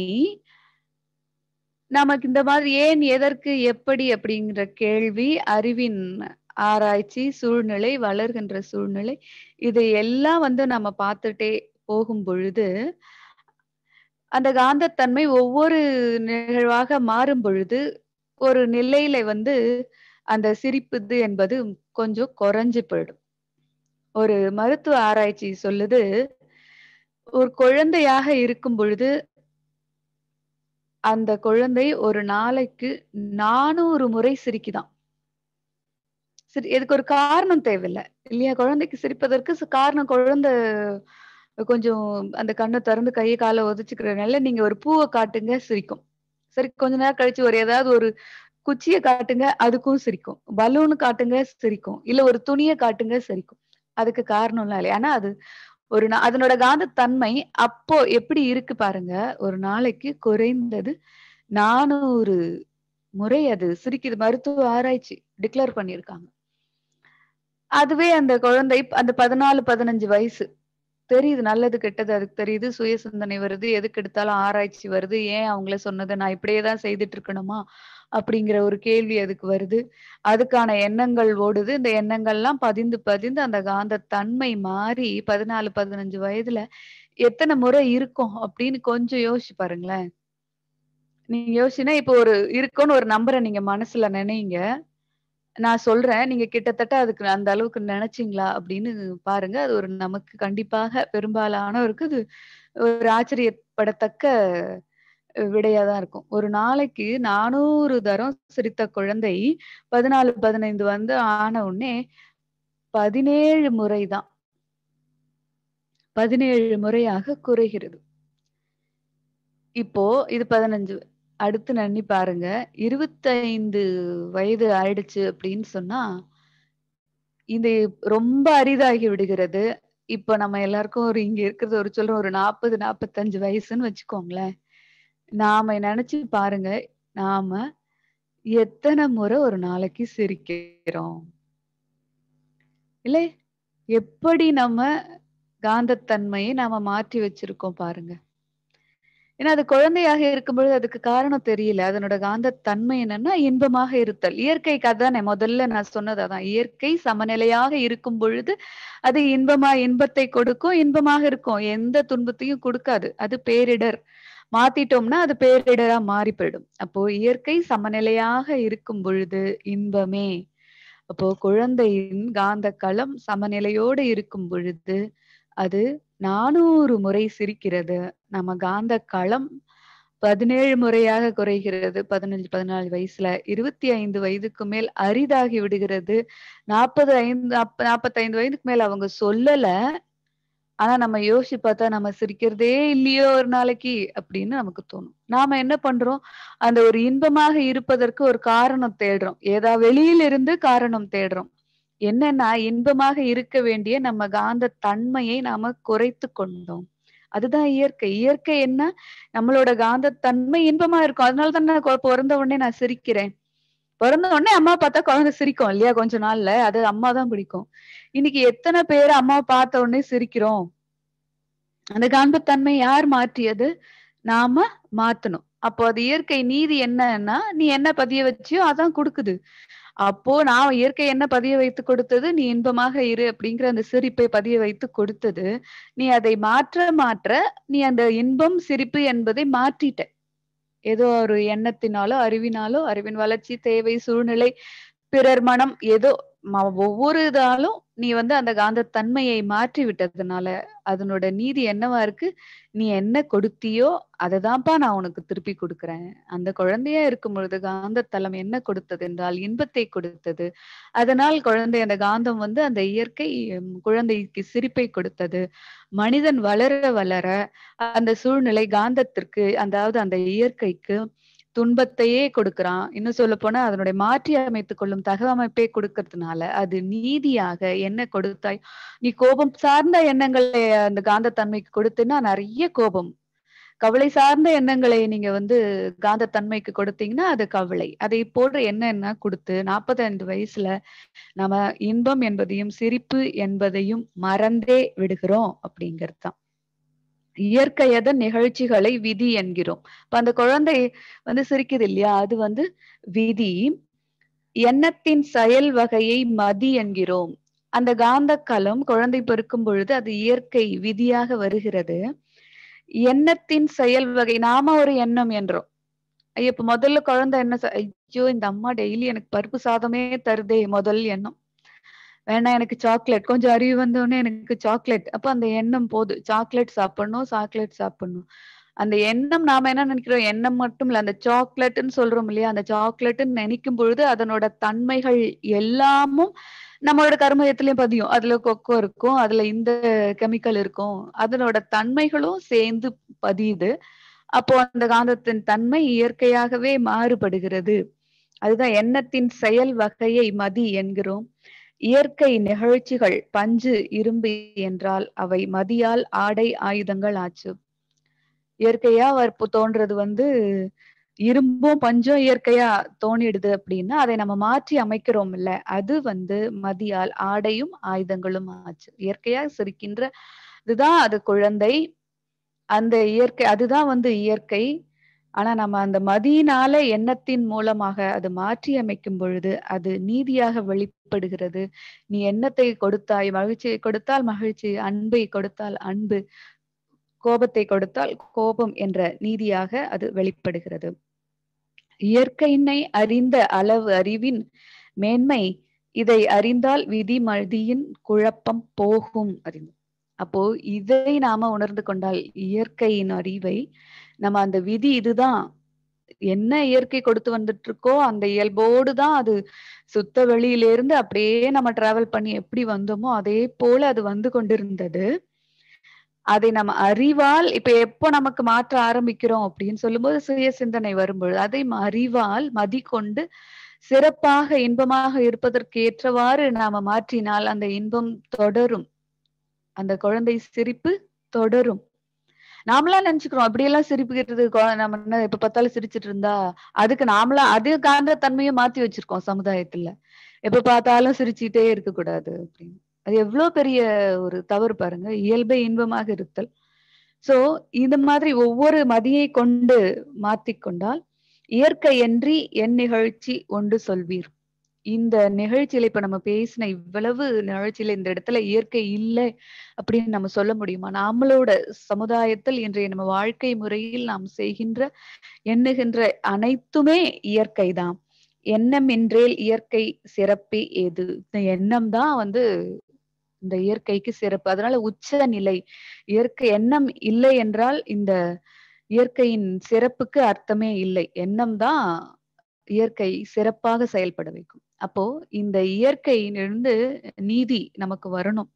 நமக்கு இந்த மாதிரி ஏன் எதற்கு எப்படி அப்படிங்கிற கேள்வி அறிவின் ஆராய்ச்சி சூழ்நிலை வளர்கின்ற சூழ்நிலை இதை எல்லாம் வந்து நம்ம பார்த்துட்டே போகும் பொழுது அந்த காந்தத்தன்மை ஒவ்வொரு நிகழ்வாக மாறும் பொழுது ஒரு நிலையில வந்து அந்த சிரிப்புது என்பது கொஞ்சம் குறைஞ்சு போயிடும் ஒரு மருத்துவ ஆராய்ச்சி சொல்லுது ஒரு குழந்தையாக இருக்கும் பொழுது அந்த குழந்தை ஒரு நாளைக்கு நானூறு முறை சிரிக்குதான் சரி இதுக்கு ஒரு காரணம் தேவையில்லை இல்லையா குழந்தைக்கு சிரிப்பதற்கு காரணம் குழந்தை கொஞ்சம் அந்த கண்ணை திறந்து கையை காலை உதச்சுக்கிறதுனால நீங்க ஒரு பூவை காட்டுங்க சிரிக்கும் சரி கொஞ்ச நேரம் கழிச்சு ஒரு ஏதாவது ஒரு குச்சியை காட்டுங்க அதுக்கும் சிரிக்கும் பலூனு காட்டுங்க சிரிக்கும் இல்ல ஒரு துணியை காட்டுங்க சிரிக்கும் அதுக்கு காரணம்லாம் இல்லை ஆனா அது ஒரு அதனோட காந்த தன்மை அப்போ எப்படி இருக்கு பாருங்க ஒரு நாளைக்கு குறைந்தது நானூறு முறை அது சிரிக்குது மருத்துவ ஆராய்ச்சி டிக்ளேர் பண்ணியிருக்காங்க அதுவே அந்த குழந்தை அந்த பதினாலு பதினஞ்சு வயசு தெரியுது நல்லது கெட்டது அதுக்கு தெரியுது சுய சிந்தனை வருது எதுக்கு எடுத்தாலும் ஆராய்ச்சி வருது ஏன் அவங்கள சொன்னதை நான் இப்படியே தான் செய்துட்டு இருக்கணுமா அப்படிங்கிற ஒரு கேள்வி அதுக்கு வருது அதுக்கான எண்ணங்கள் ஓடுது இந்த எண்ணங்கள்லாம் பதிந்து பதிந்து அந்த காந்த தன்மை மாறி பதினாலு பதினஞ்சு வயதுல எத்தனை முறை இருக்கும் அப்படின்னு கொஞ்சம் யோசிச்சு பாருங்களேன் நீங்க யோசிச்சுன்னா இப்போ ஒரு இருக்குன்னு ஒரு நம்பரை நீங்க மனசுல நினைங்க நான் சொல்றேன் நீங்க கிட்டத்தட்ட அதுக்கு அந்த அளவுக்கு நினைச்சீங்களா அப்படின்னு பாருங்க அது ஒரு நமக்கு கண்டிப்பாக பெரும்பாலானவருக்கு அது ஒரு ஆச்சரியப்படத்தக்க விடையா தான் இருக்கும் ஒரு நாளைக்கு நானூறு தரம் சிரித்த குழந்தை பதினாலு பதினைந்து வந்து ஆன உடனே பதினேழு முறைதான் பதினேழு முறையாக குறைகிறது இப்போ இது பதினஞ்சு அடுத்து நன்னி பாருங்க இருபத்தைந்து வயது ஆயிடுச்சு அப்படின்னு சொன்னா இது ரொம்ப அரிதாகி விடுகிறது இப்போ நம்ம எல்லாருக்கும் ஒரு இங்க இருக்கிறது ஒரு சொல்றோம் ஒரு நாற்பது நாற்பத்தஞ்சு வயசுன்னு வச்சுக்கோங்களேன் நாம நினைச்சு பாருங்க நாம எத்தனை முறை ஒரு நாளைக்கு சிரிக்கிறோம் இல்ல எப்படி நம்ம காந்தத்தன்மையை நாம மாற்றி வச்சிருக்கோம் பாருங்க ஏன்னா அது குழந்தையாக இருக்கும் பொழுது அதுக்கு காரணம் தெரியல அதனோட காந்த தன்மை என்னன்னா இன்பமாக இருத்தல் இயற்கைக்கு அதானே முதல்ல நான் சொன்னது அதான் இயற்கை சமநிலையாக இருக்கும் பொழுது அது இன்பமா இன்பத்தை கொடுக்கும் இன்பமாக இருக்கும் எந்த துன்பத்தையும் கொடுக்காது அது பேரிடர் மாத்திட்டோம்னா அது பேரிடரா மாறி போயிடும் அப்போ இயற்கை சமநிலையாக இருக்கும் பொழுது இன்பமே அப்போ குழந்தையின் காந்த களம் சமநிலையோடு இருக்கும் பொழுது அது நானூறு முறை சிரிக்கிறது நம்ம காந்த களம் பதினேழு முறையாக குறைகிறது பதினஞ்சு பதினாலு வயசுல இருபத்தி ஐந்து வயதுக்கு மேல் அரிதாகி விடுகிறது நாற்பது ஐந்து நாற்பத்தைந்து வயதுக்கு மேல் அவங்க சொல்லல ஆனா நம்ம யோசிச்சு பார்த்தா நம்ம சிரிக்கிறதே இல்லையோ ஒரு நாளைக்கு அப்படின்னு நமக்கு தோணும் நாம என்ன பண்றோம் அந்த ஒரு இன்பமாக இருப்பதற்கு ஒரு காரணம் தேடுறோம் ஏதா வெளியில இருந்து காரணம் தேடுறோம் என்னன்னா இன்பமாக இருக்க வேண்டிய நம்ம காந்த தன்மையை நாம குறைத்து கொண்டோம் அதுதான் இயற்கை இயற்கை என்ன நம்மளோட காந்த தன்மை இன்பமா இருக்கும் அதனால தான் நான் பிறந்த உடனே நான் சிரிக்கிறேன் பிறந்த உடனே அம்மா பார்த்தா குழந்தை சிரிக்கும் இல்லையா கொஞ்ச நாள்ல அது அம்மா தான் பிடிக்கும் இன்னைக்கு எத்தனை பேர் அம்மா பார்த்த உடனே சிரிக்கிறோம் அந்த காண்பத்தன்மை யார் மாற்றியது நாம மாத்தணும் அப்போ அது இயற்கை நீதி என்னன்னா நீ என்ன பதிய வச்சியோ அதான் கொடுக்குது அப்போ நான் இயற்கை என்ன பதிய வைத்து கொடுத்தது நீ இன்பமாக இரு அப்படிங்கிற அந்த சிரிப்பை பதிய வைத்து கொடுத்தது நீ அதை மாற்ற மாற்ற நீ அந்த இன்பம் சிரிப்பு என்பதை மாற்றிட்ட ஏதோ ஒரு எண்ணத்தினாலோ அறிவினாலோ அறிவின் வளர்ச்சி தேவை சூழ்நிலை பிறர் மனம் ஏதோ ஒவ்வொரு இதாலும் நீ வந்து அந்த காந்த தன்மையை மாற்றி விட்டதுனால அதனோட நீதி என்னவா இருக்கு நீ என்ன கொடுத்தியோ அததான்ப்பா நான் உனக்கு திருப்பி கொடுக்குறேன் அந்த குழந்தையா இருக்கும் பொழுது காந்த தலம் என்ன கொடுத்தது என்றால் இன்பத்தை கொடுத்தது அதனால் குழந்தை அந்த காந்தம் வந்து அந்த இயற்கை குழந்தைக்கு சிரிப்பை கொடுத்தது மனிதன் வளர வளர அந்த சூழ்நிலை காந்தத்திற்கு அதாவது அந்த இயற்கைக்கு துன்பத்தையே கொடுக்கிறான் இன்னும் சொல்ல போனா அதனுடைய மாற்றி அமைத்துக் கொள்ளும் தகவமைப்பை கொடுக்கறதுனால அது நீதியாக என்ன கொடுத்தாய் நீ கோபம் சார்ந்த எண்ணங்களை அந்த காந்த தன்மைக்கு கொடுத்தீங்கன்னா நிறைய கோபம் கவலை சார்ந்த எண்ணங்களை நீங்க வந்து காந்த தன்மைக்கு கொடுத்தீங்கன்னா அது கவலை அதை போன்ற எண்ணம் கொடுத்து நாற்பத்தைந்து வயசுல நம்ம இன்பம் என்பதையும் சிரிப்பு என்பதையும் மறந்தே விடுகிறோம் அப்படிங்கிறது தான் இயற்கையத நிகழ்ச்சிகளை விதி என்கிறோம் இப்ப அந்த குழந்தை வந்து சிரிக்குது இல்லையா அது வந்து விதி எண்ணத்தின் செயல் வகையை மதி என்கிறோம் அந்த காந்த களம் குழந்தை பெருக்கும் பொழுது அது இயற்கை விதியாக வருகிறது எண்ணத்தின் செயல் வகை நாம ஒரு எண்ணம் என்றோம் ஐயோ இப்ப முதல்ல குழந்தை என்ன ஐயோ இந்த அம்மா டெய்லி எனக்கு பருப்பு சாதமே தருதே முதல் எண்ணம் வேணா எனக்கு சாக்லேட் கொஞ்சம் அறிவு வந்தோடனே எனக்கு சாக்லேட் அப்ப அந்த எண்ணம் போகுது சாக்லேட் சாப்பிடணும் சாக்லேட் சாப்பிடணும் அந்த எண்ணம் நாம என்ன நினைக்கிறோம் எண்ணம் மட்டும் இல்ல அந்த சாக்லேட்னு சொல்றோம் இல்லையா அந்த சாக்லேட்னு நினைக்கும் பொழுது அதனோட தன்மைகள் எல்லாமும் நம்மளோட கருமயத்திலயும் பதியும் அதுல கொக்கோ இருக்கும் அதுல இந்த கெமிக்கல் இருக்கும் அதனோட தன்மைகளும் சேர்ந்து பதியுது அப்போ அந்த காந்தத்தின் தன்மை இயற்கையாகவே மாறுபடுகிறது அதுதான் எண்ணத்தின் செயல் வகையை மதி என்கிறோம் இயற்கை நிகழ்ச்சிகள் பஞ்சு இரும்பு என்றால் அவை மதியால் ஆடை ஆயுதங்கள் ஆச்சு இயற்கையா வற்பு தோன்றது வந்து இரும்பும் பஞ்சும் இயற்கையா தோணிடுது அப்படின்னா அதை நம்ம மாற்றி அமைக்கிறோம் இல்ல அது வந்து மதியால் ஆடையும் ஆயுதங்களும் ஆச்சு இயற்கையா சிரிக்கின்ற இதுதான் அது குழந்தை அந்த இயற்கை அதுதான் வந்து இயற்கை ஆனா நம்ம அந்த மதியினால எண்ணத்தின் மூலமாக அது மாற்றி அமைக்கும் பொழுது அது நீதியாக வெளிப்படுகிறது நீ எண்ணத்தை கொடுத்தாய் மகிழ்ச்சியை கொடுத்தால் மகிழ்ச்சி அன்பை கொடுத்தால் அன்பு கோபத்தை கொடுத்தால் கோபம் என்ற நீதியாக அது வெளிப்படுகிறது இயற்கையினை அறிந்த அளவு அறிவின் மேன்மை இதை அறிந்தால் விதி மதியின் குழப்பம் போகும் அறிந்து அப்போ இதை நாம உணர்ந்து கொண்டால் இயற்கையின் அறிவை நம்ம அந்த விதி இதுதான் என்ன இயற்கை கொடுத்து வந்துட்டு இருக்கோ அந்த இயல்போடு தான் அது சுத்த வெளியிலிருந்து அப்படியே நம்ம டிராவல் பண்ணி எப்படி வந்தோமோ அதே போல அது வந்து கொண்டிருந்தது அதை நம்ம அறிவால் இப்ப எப்போ நமக்கு மாற்ற ஆரம்பிக்கிறோம் அப்படின்னு சொல்லும்போது சுய சிந்தனை வரும்பொழுது அதை அறிவால் மதி கொண்டு சிறப்பாக இன்பமாக இருப்பதற்கு ஏற்றவாறு நாம மாற்றினால் அந்த இன்பம் தொடரும் அந்த குழந்தை சிரிப்பு தொடரும் நாமளா நினைச்சுக்கிறோம் அப்படியெல்லாம் சிரிப்புகிறது நம்ம என்ன எப்ப பார்த்தாலும் சிரிச்சிட்டு இருந்தா அதுக்கு நாமளா அது காந்த தன்மையை மாத்தி வச்சிருக்கோம் சமுதாயத்துல எப்ப பார்த்தாலும் சிரிச்சுட்டே இருக்க கூடாது அப்படின்னு அது எவ்வளவு பெரிய ஒரு தவறு பாருங்க இயல்பை இன்பமாக இருத்தல் சோ இந்த மாதிரி ஒவ்வொரு மதியை கொண்டு மாத்திக்கொண்டால் இயற்கை என்றி என் நிகழ்ச்சி ஒன்று சொல்வீர் இந்த நிகழ்ச்சியில இப்ப நம்ம பேசின இவ்வளவு நிகழ்ச்சியில இந்த இடத்துல இயற்கை இல்லை அப்படின்னு நம்ம சொல்ல முடியுமா நம்மளோட சமுதாயத்தில் இன்றைய நம்ம வாழ்க்கை முறையில் நாம் செய்கின்ற எண்ணுகின்ற அனைத்துமே இயற்கை தான் எண்ணம் என்றேல் இயற்கை சிறப்பே ஏது இந்த எண்ணம் தான் வந்து இந்த இயற்கைக்கு சிறப்பு அதனால உச்ச நிலை இயற்கை எண்ணம் இல்லை என்றால் இந்த இயற்கையின் சிறப்புக்கு அர்த்தமே இல்லை எண்ணம் தான் இயற்கை சிறப்பாக செயல்பட வைக்கும் அப்போ இந்த இயற்கையிலிருந்து நீதி நமக்கு வரணும்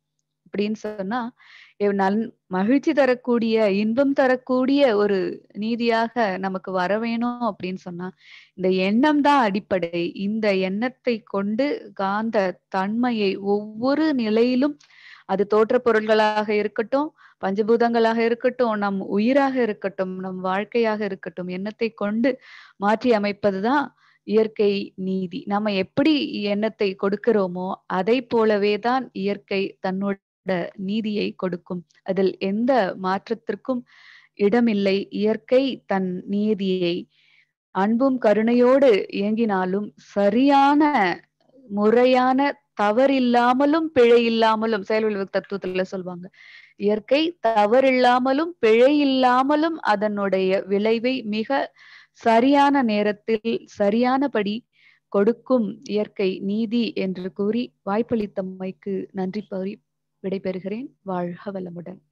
அப்படின்னு சொன்னா எவ் நல் மகிழ்ச்சி தரக்கூடிய இன்பம் தரக்கூடிய ஒரு நீதியாக நமக்கு வர வேணும் அப்படின்னு சொன்னா இந்த எண்ணம் தான் அடிப்படை இந்த எண்ணத்தை கொண்டு காந்த தன்மையை ஒவ்வொரு நிலையிலும் அது தோற்ற பொருள்களாக இருக்கட்டும் பஞ்சபூதங்களாக இருக்கட்டும் நம் உயிராக இருக்கட்டும் நம் வாழ்க்கையாக இருக்கட்டும் எண்ணத்தை கொண்டு மாற்றி அமைப்பதுதான் இயற்கை நீதி நம்ம எப்படி எண்ணத்தை கொடுக்கிறோமோ அதை போலவே தான் இயற்கை தன்னோட நீதியை கொடுக்கும் அதில் எந்த மாற்றத்திற்கும் இடமில்லை இயற்கை தன் நீதியை அன்பும் கருணையோடு இயங்கினாலும் சரியான முறையான தவறில்லாமலும் பிழை இல்லாமலும் செயல்விளைவு தத்துவத்துல சொல்லுவாங்க இயற்கை தவறில்லாமலும் பிழை இல்லாமலும் அதனுடைய விளைவை மிக சரியான நேரத்தில் சரியானபடி கொடுக்கும் இயற்கை நீதி என்று கூறி வாய்ப்பளித்தமைக்கு நன்றி கூறி விடைபெறுகிறேன் வாழ்க வளமுடன்